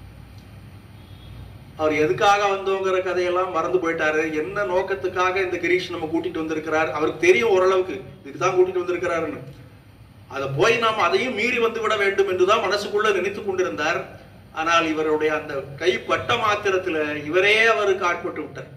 அவர் எதுக்காக வந்தோங்கிற கதையெல்லாம் மறந்து போயிட்டாரு என்ன நோக்கத்துக்காக இந்த கிரீஷ் நம்ம கூட்டிட்டு வந்திருக்கிறார் அவருக்கு தெரியும் ஓரளவுக்கு இதுக்கு தான் கூட்டிட்டு வந்திருக்கிறாருன்னு அதை போய் நாம் அதையும் மீறி வந்து விட வேண்டும் என்றுதான் மனசுக்குள்ள நினைத்து கொண்டிருந்தார் ஆனால் இவருடைய அந்த கை பட்ட மாத்திரத்துல இவரே அவருக்கு ஆட்பட்டு விட்டார்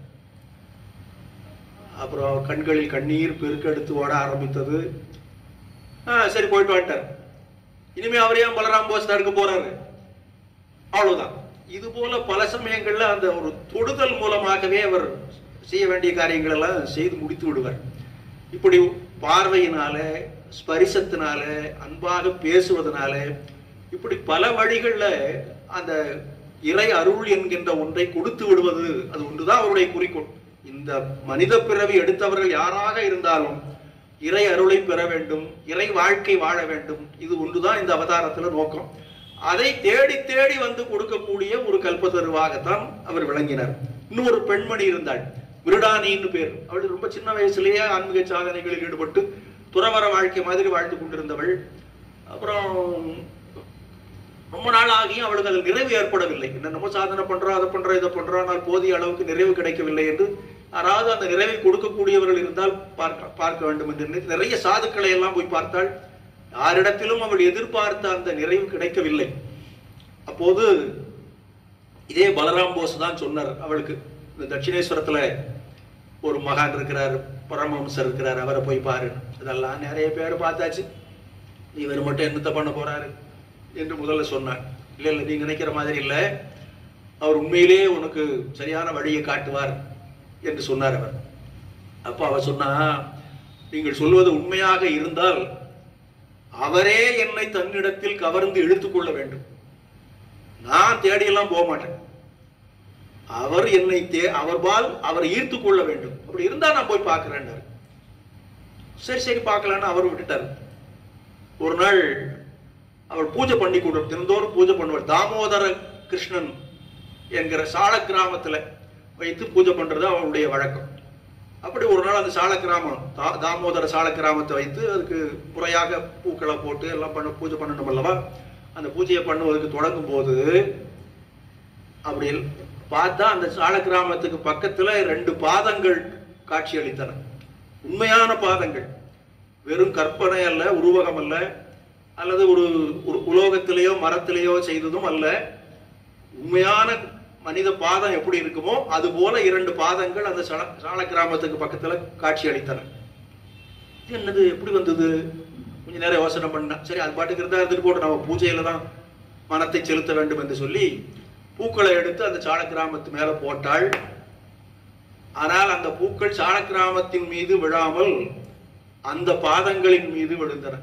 அப்புறம் கண்களில் கண்ணீர் பெருக்கெடுத்து ஓட ஆரம்பித்தது ஆ, சரி போயிட்டு வந்துட்டார் இனிமே அவர் ஏன் பலராம் போஸ் தடுக்க போறாரு அவ்வளவுதான் இது போல பல சமயங்கள்ல அந்த ஒரு தொடுதல் மூலமாகவே அவர் செய்ய வேண்டிய காரியங்கள் எல்லாம் செய்து முடித்து விடுவார் இப்படி பார்வையினால ஸ்பரிசத்தினால அன்பாக பேசுவதனால இப்படி பல வழிகள்ல அந்த இறை அருள் என்கின்ற ஒன்றை கொடுத்து விடுவது அது ஒன்றுதான் அவருடைய குறிக்கோள் இந்த மனித பிறவி எடுத்தவர்கள் யாராக இருந்தாலும் இறை அருளை பெற வேண்டும் இறை வாழ்க்கை வாழ வேண்டும் இது ஒன்றுதான் இந்த அவதாரத்துல நோக்கம் அதை தேடி தேடி வந்து கொடுக்கக்கூடிய ஒரு கல்பத்தருவாகத்தான் அவர் விளங்கினார் இன்னொரு பெண்மணி இருந்தாள் மிருடானின்னு பேர் அவள் ரொம்ப சின்ன வயசுலயே ஆன்மீக சாதனைகளில் ஈடுபட்டு துறவர வாழ்க்கை மாதிரி வாழ்ந்து கொண்டிருந்தவள் அப்புறம் ரொம்ப நாள் ஆகியும் அவளுக்கு அதில் நிறைவு ஏற்படவில்லை என்னென்னமோ சாதனை பண்றோம் அதை பண்றோம் இதை பண்றோம் ஆனால் போதிய அளவுக்கு நிறைவு கிடைக்கவில்லை என்று யாராவது அந்த நிறைவை கொடுக்கக்கூடியவர்கள் இருந்தால் பார்க்க பார்க்க வேண்டும் என்று நினைத்து நிறைய சாதுக்களை எல்லாம் போய் பார்த்தாள் யாரிடத்திலும் அவள் எதிர்பார்த்த அந்த நிறைவு கிடைக்கவில்லை அப்போது இதே பலராம் போஸ் தான் சொன்னார் அவளுக்கு இந்த தட்சிணேஸ்வரத்துல ஒரு மகான் இருக்கிறார் பரமஹம்சர் இருக்கிறார் அவரை போய் பாரு இதெல்லாம் நிறைய பேர் பார்த்தாச்சு இவர் மட்டும் என்னத்த பண்ண போறாரு என்று முதல்ல சொன்னார் இல்ல இல்ல நீங்க நினைக்கிற மாதிரி இல்ல அவர் உண்மையிலேயே உனக்கு சரியான வழியை காட்டுவார் என்று சொன்னார் அவர் அப்ப அவர் சொன்னா நீங்கள் சொல்வது உண்மையாக இருந்தால் அவரே என்னை தன்னிடத்தில் கவர்ந்து இழுத்துக் கொள்ள வேண்டும் நான் தேடியெல்லாம் போக மாட்டேன் அவர் என்னை தே அவர்பால் அவரை ஈர்த்து கொள்ள வேண்டும் அப்படி இருந்தா நான் போய் பார்க்கிறேன்னாரு சரி சரி பார்க்கலான்னு அவர் விட்டுட்டார் ஒரு நாள் அவள் பூஜை பண்ணி கொடு தினந்தோறும் பூஜை பண்ணுவாள் தாமோதர கிருஷ்ணன் என்கிற சால கிராமத்துல வைத்து பூஜை பண்றது அவளுடைய வழக்கம் அப்படி ஒரு நாள் அந்த சால கிராமம் தா- தாமோதர சால கிராமத்தை வைத்து அதுக்கு முறையாக பூக்களை போட்டு எல்லாம் பண்ண பூஜை பண்ணணும் அல்லவா அந்த பூஜையை பண்ணுவதற்கு தொடங்கும் போது அப்படி பார்த்தா அந்த சால கிராமத்துக்கு பக்கத்துல ரெண்டு பாதங்கள் காட்சி அளித்தன உண்மையான பாதங்கள் வெறும் கற்பனை அல்ல உருவகம் அல்ல அல்லது ஒரு ஒரு உலோகத்திலேயோ மரத்திலேயோ செய்ததும் அல்ல உண்மையான மனித பாதம் எப்படி இருக்குமோ அது போல இரண்டு பாதங்கள் அந்த சல சால கிராமத்துக்கு பக்கத்துல காட்சி அளித்தன இது என்னது எப்படி வந்தது கொஞ்ச நேரம் யோசனை பண்ணா சரி அது பாட்டுக்கு இருந்தா இருந்துட்டு போட்டு நம்ம பூஜையில தான் மனத்தை செலுத்த வேண்டும் என்று சொல்லி பூக்களை எடுத்து அந்த சால கிராமத்து மேல போட்டாள் ஆனால் அந்த பூக்கள் சால கிராமத்தின் மீது விழாமல் அந்த பாதங்களின் மீது விழுந்தன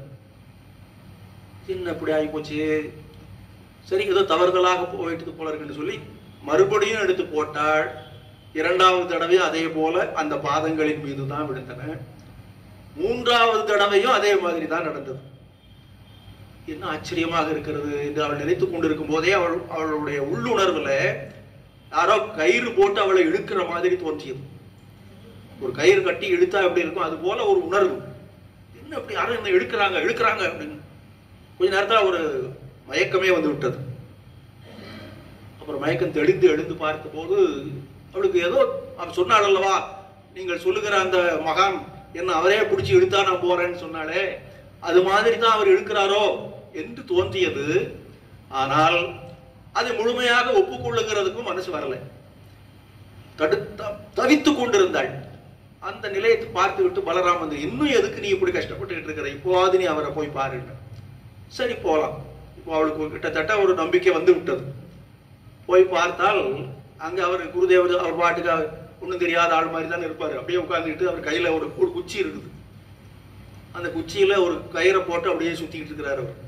என்ன இப்படி ஆகி போச்சு சரி ஏதோ தவறுதலாக போயிட்டது போல இருக்குன்னு சொல்லி மறுபடியும் எடுத்து போட்டாள் இரண்டாவது தடவை அதே போல அந்த பாதங்களின் மீது தான் விழுந்தன மூன்றாவது தடவையும் அதே மாதிரி தான் நடந்தது என்ன ஆச்சரியமாக இருக்கிறது என்று அவள் நினைத்துக் கொண்டிருக்கும் போதே அவள் அவளுடைய உள்ளுணர்வுல யாரோ கயிறு போட்டு அவளை இழுக்கிற மாதிரி தோன்றியது ஒரு கயிறு கட்டி இழுத்தா எப்படி இருக்கும் அது போல ஒரு உணர்வு என்ன அப்படி யாரும் என்ன இழுக்கிறாங்க இழுக்கிறாங்க அப்படின்னு கொஞ்ச நேரத்துல ஒரு மயக்கமே வந்து விட்டது அப்புறம் மயக்கம் தெளிந்து எழுந்து பார்த்தபோது அவளுக்கு ஏதோ அவன் சொன்னாள் அல்லவா நீங்கள் சொல்லுகிற அந்த மகான் என்ன அவரே பிடிச்சி இழுத்தா நான் போறேன்னு சொன்னாலே அது மாதிரி தான் அவர் இழுக்கிறாரோ என்று தோன்றியது ஆனால் அதை முழுமையாக ஒப்புக்கொள்ளுகிறதுக்கும் மனசு வரல தடுத்த தவித்துக் கொண்டிருந்தாள் அந்த நிலையத்தை பார்த்து விட்டு பலராம் வந்து இன்னும் எதுக்கு நீ இப்படி கஷ்டப்பட்டுக்கிட்டு இருக்கிற இப்போவாது நீ அவரை போய் பாருங்க சரி போலாம் இப்போ அவளுக்கு கிட்டத்தட்ட ஒரு நம்பிக்கை வந்து விட்டது போய் பார்த்தால் அங்க அவர் குருதேவர் அவர் பாட்டுக்கு ஒன்றும் தெரியாத ஆள் மாதிரி தான் இருப்பாரு அப்படியே உட்கார்ந்துட்டு அவர் கையில ஒரு ஒரு குச்சி இருக்குது அந்த குச்சியில ஒரு கயிறை போட்டு அப்படியே சுத்திக்கிட்டு இருக்கிறாரு அவர்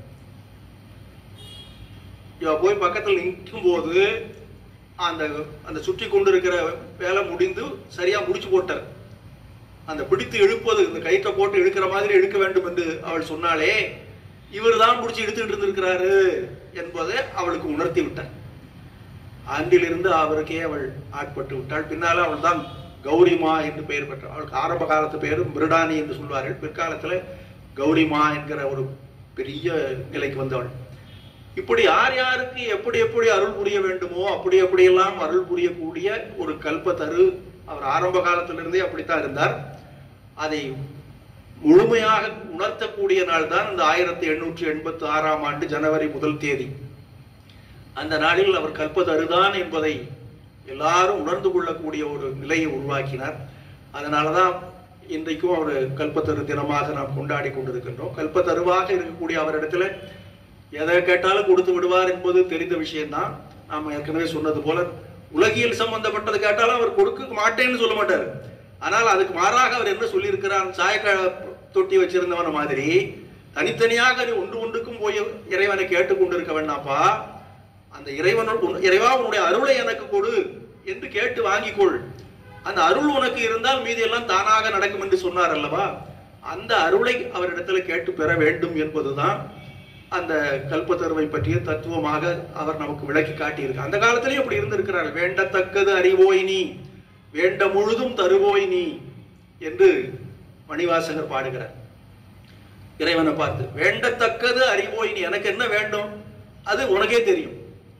இவ போய் பக்கத்தில் நிற்கும் போது அந்த அந்த சுற்றி கொண்டிருக்கிற வேலை முடிந்து சரியா முடிச்சு போட்டார் அந்த பிடித்து இழுப்பது இந்த கயிற்றை போட்டு இழுக்கிற மாதிரி இழுக்க வேண்டும் என்று அவள் சொன்னாலே இவர் தான் பிடிச்சி இழுத்துக்கிட்டு இருந்திருக்கிறாரு என்பதை அவளுக்கு உணர்த்தி விட்டார் அன்றிலிருந்து அவருக்கே அவள் ஆட்பட்டு விட்டாள் பின்னால அவள் தான் கௌரிமா என்று பெயர் பெற்றாள் அவளுக்கு ஆரம்ப காலத்து பேரும் மிருடானி என்று சொல்வார்கள் பிற்காலத்துல கௌரிமா என்கிற ஒரு பெரிய நிலைக்கு வந்தவள் இப்படி யார் யாருக்கு எப்படி எப்படி அருள் புரிய வேண்டுமோ அப்படி எப்படியெல்லாம் அருள் புரியக்கூடிய ஒரு கல்பத்தரு அவர் ஆரம்ப காலத்திலிருந்தே அப்படித்தான் இருந்தார் அதை முழுமையாக உணர்த்தக்கூடிய நாள் தான் இந்த ஆயிரத்தி எண்ணூற்றி எண்பத்தி ஆறாம் ஆண்டு ஜனவரி முதல் தேதி அந்த நாளில் அவர் கல்பத்தருதான் என்பதை எல்லாரும் உணர்ந்து கொள்ளக்கூடிய ஒரு நிலையை உருவாக்கினார் அதனாலதான் இன்றைக்கும் அவர் கல்பத்தரு தினமாக நாம் கொண்டாடி கொண்டிருக்கின்றோம் கல்பத்தருவாக இருக்கக்கூடிய அவரிடத்துல எதை கேட்டாலும் கொடுத்து விடுவார் என்பது தெரிந்த விஷயம்தான் நாம ஏற்கனவே சொன்னது போல உலகியல் சம்பந்தப்பட்டது கேட்டாலும் அவர் கொடுக்க மாட்டேன்னு சொல்ல மாட்டார் ஆனால் அதுக்கு மாறாக அவர் என்ன சொல்லியிருக்கிறார் சாயக்க தொட்டி வச்சிருந்தவன மாதிரி தனித்தனியாக நீ ஒன்று ஒன்றுக்கும் போய் இறைவனை கேட்டுக் கொண்டிருக்க வேண்டாம்ப்பா அந்த இறைவனோட இறைவா உன்னுடைய அருளை எனக்கு கொடு என்று கேட்டு வாங்கிக்கொள் அந்த அருள் உனக்கு இருந்தால் மீதி எல்லாம் தானாக நடக்கும் என்று சொன்னார் அல்லவா அந்த அருளை அவரிடத்துல கேட்டு பெற வேண்டும் என்பதுதான் அந்த கல்பத்தருவை பற்றிய தத்துவமாக அவர் நமக்கு விளக்கி காட்டியிருக்கு அந்த காலத்திலேயும் அப்படி இருந்திருக்கிறார் வேண்டத்தக்கது அறிவோய் நீ வேண்ட முழுதும் தருவோய் நீ என்று மணிவாசகர் பாடுகிறார் இறைவனை பார்த்து வேண்டத்தக்கது அறிவோய் நீ எனக்கு என்ன வேண்டும் அது உனக்கே தெரியும்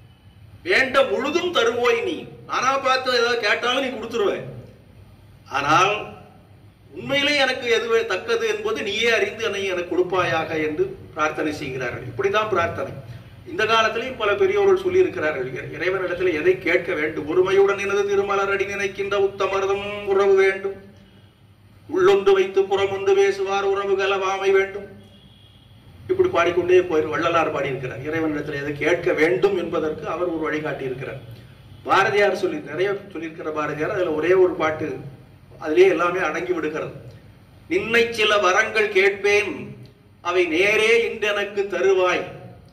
வேண்ட முழுதும் தருவோய் நீ நானா பார்த்து ஏதாவது கேட்டாலும் நீ கொடுத்துருவ ஆனால் உண்மையிலே எனக்கு எதுவே தக்கது என்பது நீயே அறிந்து என்னை எனக்கு கொடுப்பாயாக என்று பிரார்த்தனை செய்கிறார்கள் இப்படிதான் பிரார்த்தனை இந்த காலத்திலையும் பல பெரியோர்கள் சொல்லி இருக்கிறார்கள் இறைவனிடத்தில் எதை கேட்க வேண்டும் ஒருமையுடன் எனது திருமலரடி நினைக்கின்ற உத்தமரதும் உறவு வேண்டும் உள்ளொன்று வைத்து புறமொன்று பேசுவார் உறவு கலவாமை வேண்டும் இப்படி பாடிக்கொண்டே போய் வள்ளலார் பாடியிருக்கிறார் இறைவனிடத்தில் எதை கேட்க வேண்டும் என்பதற்கு அவர் ஒரு வழிகாட்டி இருக்கிறார் பாரதியார் சொல்லி நிறைய சொல்லியிருக்கிற பாரதியார் அதுல ஒரே ஒரு பாட்டு அதிலே எல்லாமே அடங்கி விடுகிறது நின்னை சில வரங்கள் கேட்பேன் அவை நேரே இன்றெனக்கு தருவாய்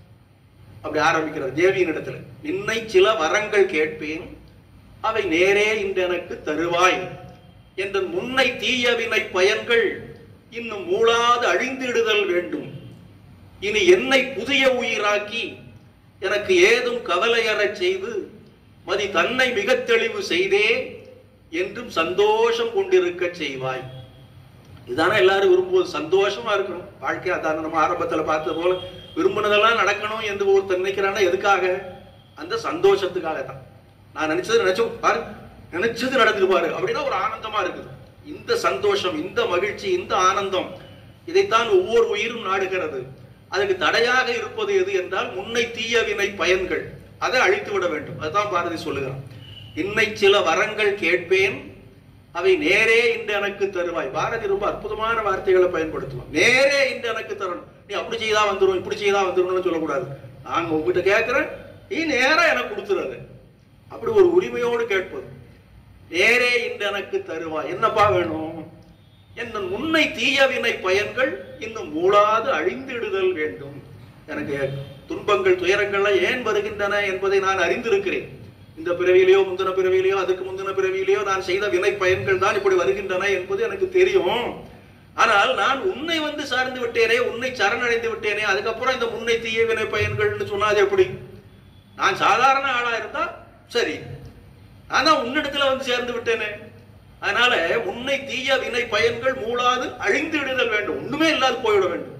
அப்படி ஆரம்பிக்கிறார் தேவியின் இடத்துல நின்னை சில வரங்கள் கேட்பேன் அவை நேரே இன்றெனக்கு தருவாய் என்ற முன்னை தீய வினை பயன்கள் இன்னும் மூளாது அழிந்திடுதல் வேண்டும் இனி என்னை புதிய உயிராக்கி எனக்கு ஏதும் கவலையறச் செய்து மதி தன்னை மிகத் தெளிவு செய்தே என்றும் சந்தோஷம் கொண்டிருக்க செய்வாய் இதானே எல்லாரும் விரும்புவது சந்தோஷமா இருக்கணும் வாழ்க்கை அதான் நம்ம ஆரம்பத்துல பார்த்தது போல விரும்பினதெல்லாம் நடக்கணும் என்று ஒருத்தர் நினைக்கிறான்னா எதுக்காக அந்த சந்தோஷத்துக்காக தான் நான் நினைச்சது நினைச்சு பாரு நினைச்சது நடக்குது பாரு அப்படின்னா ஒரு ஆனந்தமா இருக்குது இந்த சந்தோஷம் இந்த மகிழ்ச்சி இந்த ஆனந்தம் இதைத்தான் ஒவ்வொரு உயிரும் நாடுகிறது அதுக்கு தடையாக இருப்பது எது என்றால் முன்னை தீய வினை பயன்கள் அதை அழித்து விட வேண்டும் அதுதான் பாரதி சொல்லுகிறான் இன்னை சில வரங்கள் கேட்பேன் அவை நேரே இன்று எனக்கு தருவாய் பாரதி ரொம்ப அற்புதமான வார்த்தைகளை பயன்படுத்துவான் நேரே இன்று எனக்கு தரணும் நீ அப்படி செய்தா வந்துரும் இப்படி செய்தா வந்துரும்னு சொல்லக்கூடாது நான் உங்ககிட்ட கேட்கிறேன் நீ நேரா எனக்கு கொடுத்துறது அப்படி ஒரு உரிமையோடு கேட்பது நேரே இன்று எனக்கு தருவாய் என்னப்பா வேணும் என்ன முன்னை தீயவினை பயன்கள் இன்னும் மூளாது அழிந்திடுதல் வேண்டும் எனக்கு துன்பங்கள் துயரங்கள்லாம் ஏன் வருகின்றன என்பதை நான் அறிந்திருக்கிறேன் இந்த பிறவியிலேயோ முந்தின பிறவியிலேயோ அதுக்கு முந்தின பிறவியிலேயோ நான் செய்த வினை பயன்கள் தான் இப்படி வருகின்றன என்பது எனக்கு தெரியும் ஆனால் நான் உன்னை வந்து சார்ந்து விட்டேனே உன்னை சரணடைந்து விட்டேனே அதுக்கப்புறம் இந்த முன்னை தீய வினை பயன்கள்னு சொன்னா அது எப்படி நான் சாதாரண ஆளா இருந்தா சரி நான் தான் உன்னிடத்துல வந்து சேர்ந்து விட்டேனே அதனால உன்னை தீய வினை பயன்கள் மூளாது அழிந்து விடுதல் வேண்டும் ஒண்ணுமே இல்லாது போய்விட வேண்டும்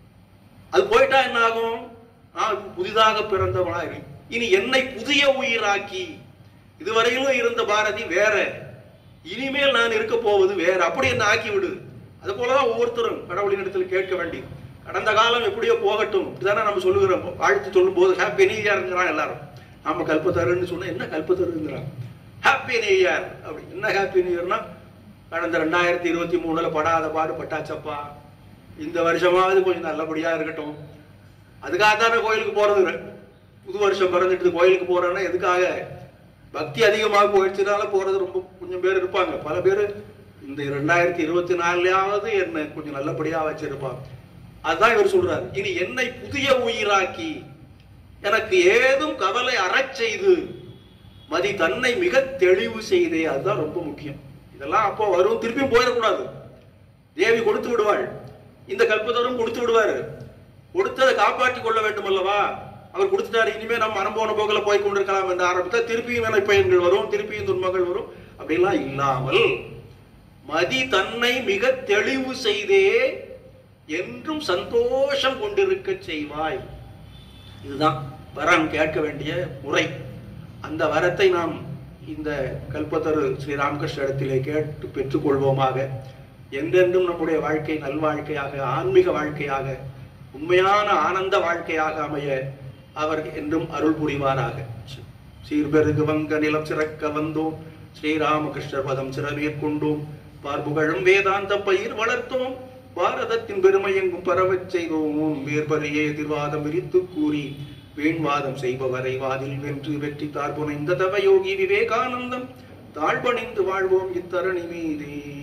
அது போயிட்டா என்ன ஆகும் நான் புதிதாக பிறந்தவனாகி இனி என்னை புதிய உயிராக்கி இதுவரையிலும் இருந்த பாரதி வேற இனிமேல் நான் இருக்க போவது வேற அப்படி என்ன ஆக்கி விடு அது போலதான் ஒவ்வொருத்தரும் கடவுளின் இடத்துல கேட்க வேண்டி கடந்த காலம் எப்படியோ போகட்டும் இதுதானே நம்ம சொல்லுகிறோம் வாழ்த்து சொல்லும் போது ஹாப்பி நியூ இயர்ங்கிறான் எல்லாரும் நம்ம கல்பத்தருன்னு சொன்னா என்ன கல்பத்தருங்கிறான் ஹாப்பி நியூ இயர் அப்படி என்ன ஹாப்பி நியூ இயர்னா கடந்த ரெண்டாயிரத்தி இருபத்தி மூணுல படாத பாடு பட்டாச்சப்பா இந்த வருஷமாவது கொஞ்சம் நல்லபடியா இருக்கட்டும் அதுக்காக தானே கோயிலுக்கு போறது புது வருஷம் பிறந்துட்டு கோயிலுக்கு போறேன்னா எதுக்காக பக்தி அதிகமாக போயிடுச்சுனால போறது ரொம்ப கொஞ்சம் பேர் இருப்பாங்க பல பேர் இந்த ரெண்டாயிரத்தி இருபத்தி நாலுலயாவது என்னை கொஞ்சம் நல்லபடியா வச்சிருப்பாங்க அதுதான் இவர் சொல்றாரு இனி என்னை புதிய உயிராக்கி எனக்கு ஏதும் கவலை அறச் செய்து மதி தன்னை மிக தெளிவு செய்தே அதுதான் ரொம்ப முக்கியம் இதெல்லாம் அப்போ வரும் திருப்பியும் போயிடக்கூடாது தேவி கொடுத்து விடுவாள் இந்த கல்பத்தரும் கொடுத்து விடுவாரு கொடுத்ததை காப்பாற்றி கொள்ள வேண்டும் அல்லவா அவர் கொடுத்துட்டாரு இனிமே நம்ம மனம் போன போக்கில் போய் கொண்டிருக்கலாம் என்று ஆரம்பித்தா திருப்பியும் வினை பயன்கள் வரும் திருப்பியும் துன்பங்கள் வரும் அப்படிலாம் இல்லாமல் மதி தன்னை மிக தெளிவு செய்தே என்றும் சந்தோஷம் கொண்டிருக்க செய்வாய் இதுதான் வரம் கேட்க வேண்டிய முறை அந்த வரத்தை நாம் இந்த கல்பத்தரு ஸ்ரீ ராமகிருஷ்ண இடத்திலே கேட்டு பெற்றுக்கொள்வோமாக என்றென்றும் நம்முடைய வாழ்க்கை நல்வாழ்க்கையாக ஆன்மீக வாழ்க்கையாக உண்மையான ஆனந்த வாழ்க்கையாக அமைய அவர் என்றும் அருள் புரிவாராக சீர்பெருகு வங்க நிலம் சிறக்க வந்தோம் ஸ்ரீராமகிருஷ்ணர் பதம் சிறமேற்கொண்டோம் பார்ப்புகழும் வேதாந்த பயிர் வளர்த்தோம் பாரதத்தின் பெருமை எங்கும் பரவச் செய்தோம் வேர்பரியே எதிர்வாதம் விரித்து கூறி வீண்வாதம் செய்பவரை வாதில் வென்று வெற்றி தார்புனைந்த தவ யோகி விவேகானந்தம் தாழ்பணிந்து வாழ்வோம் இத்தரணி மீதே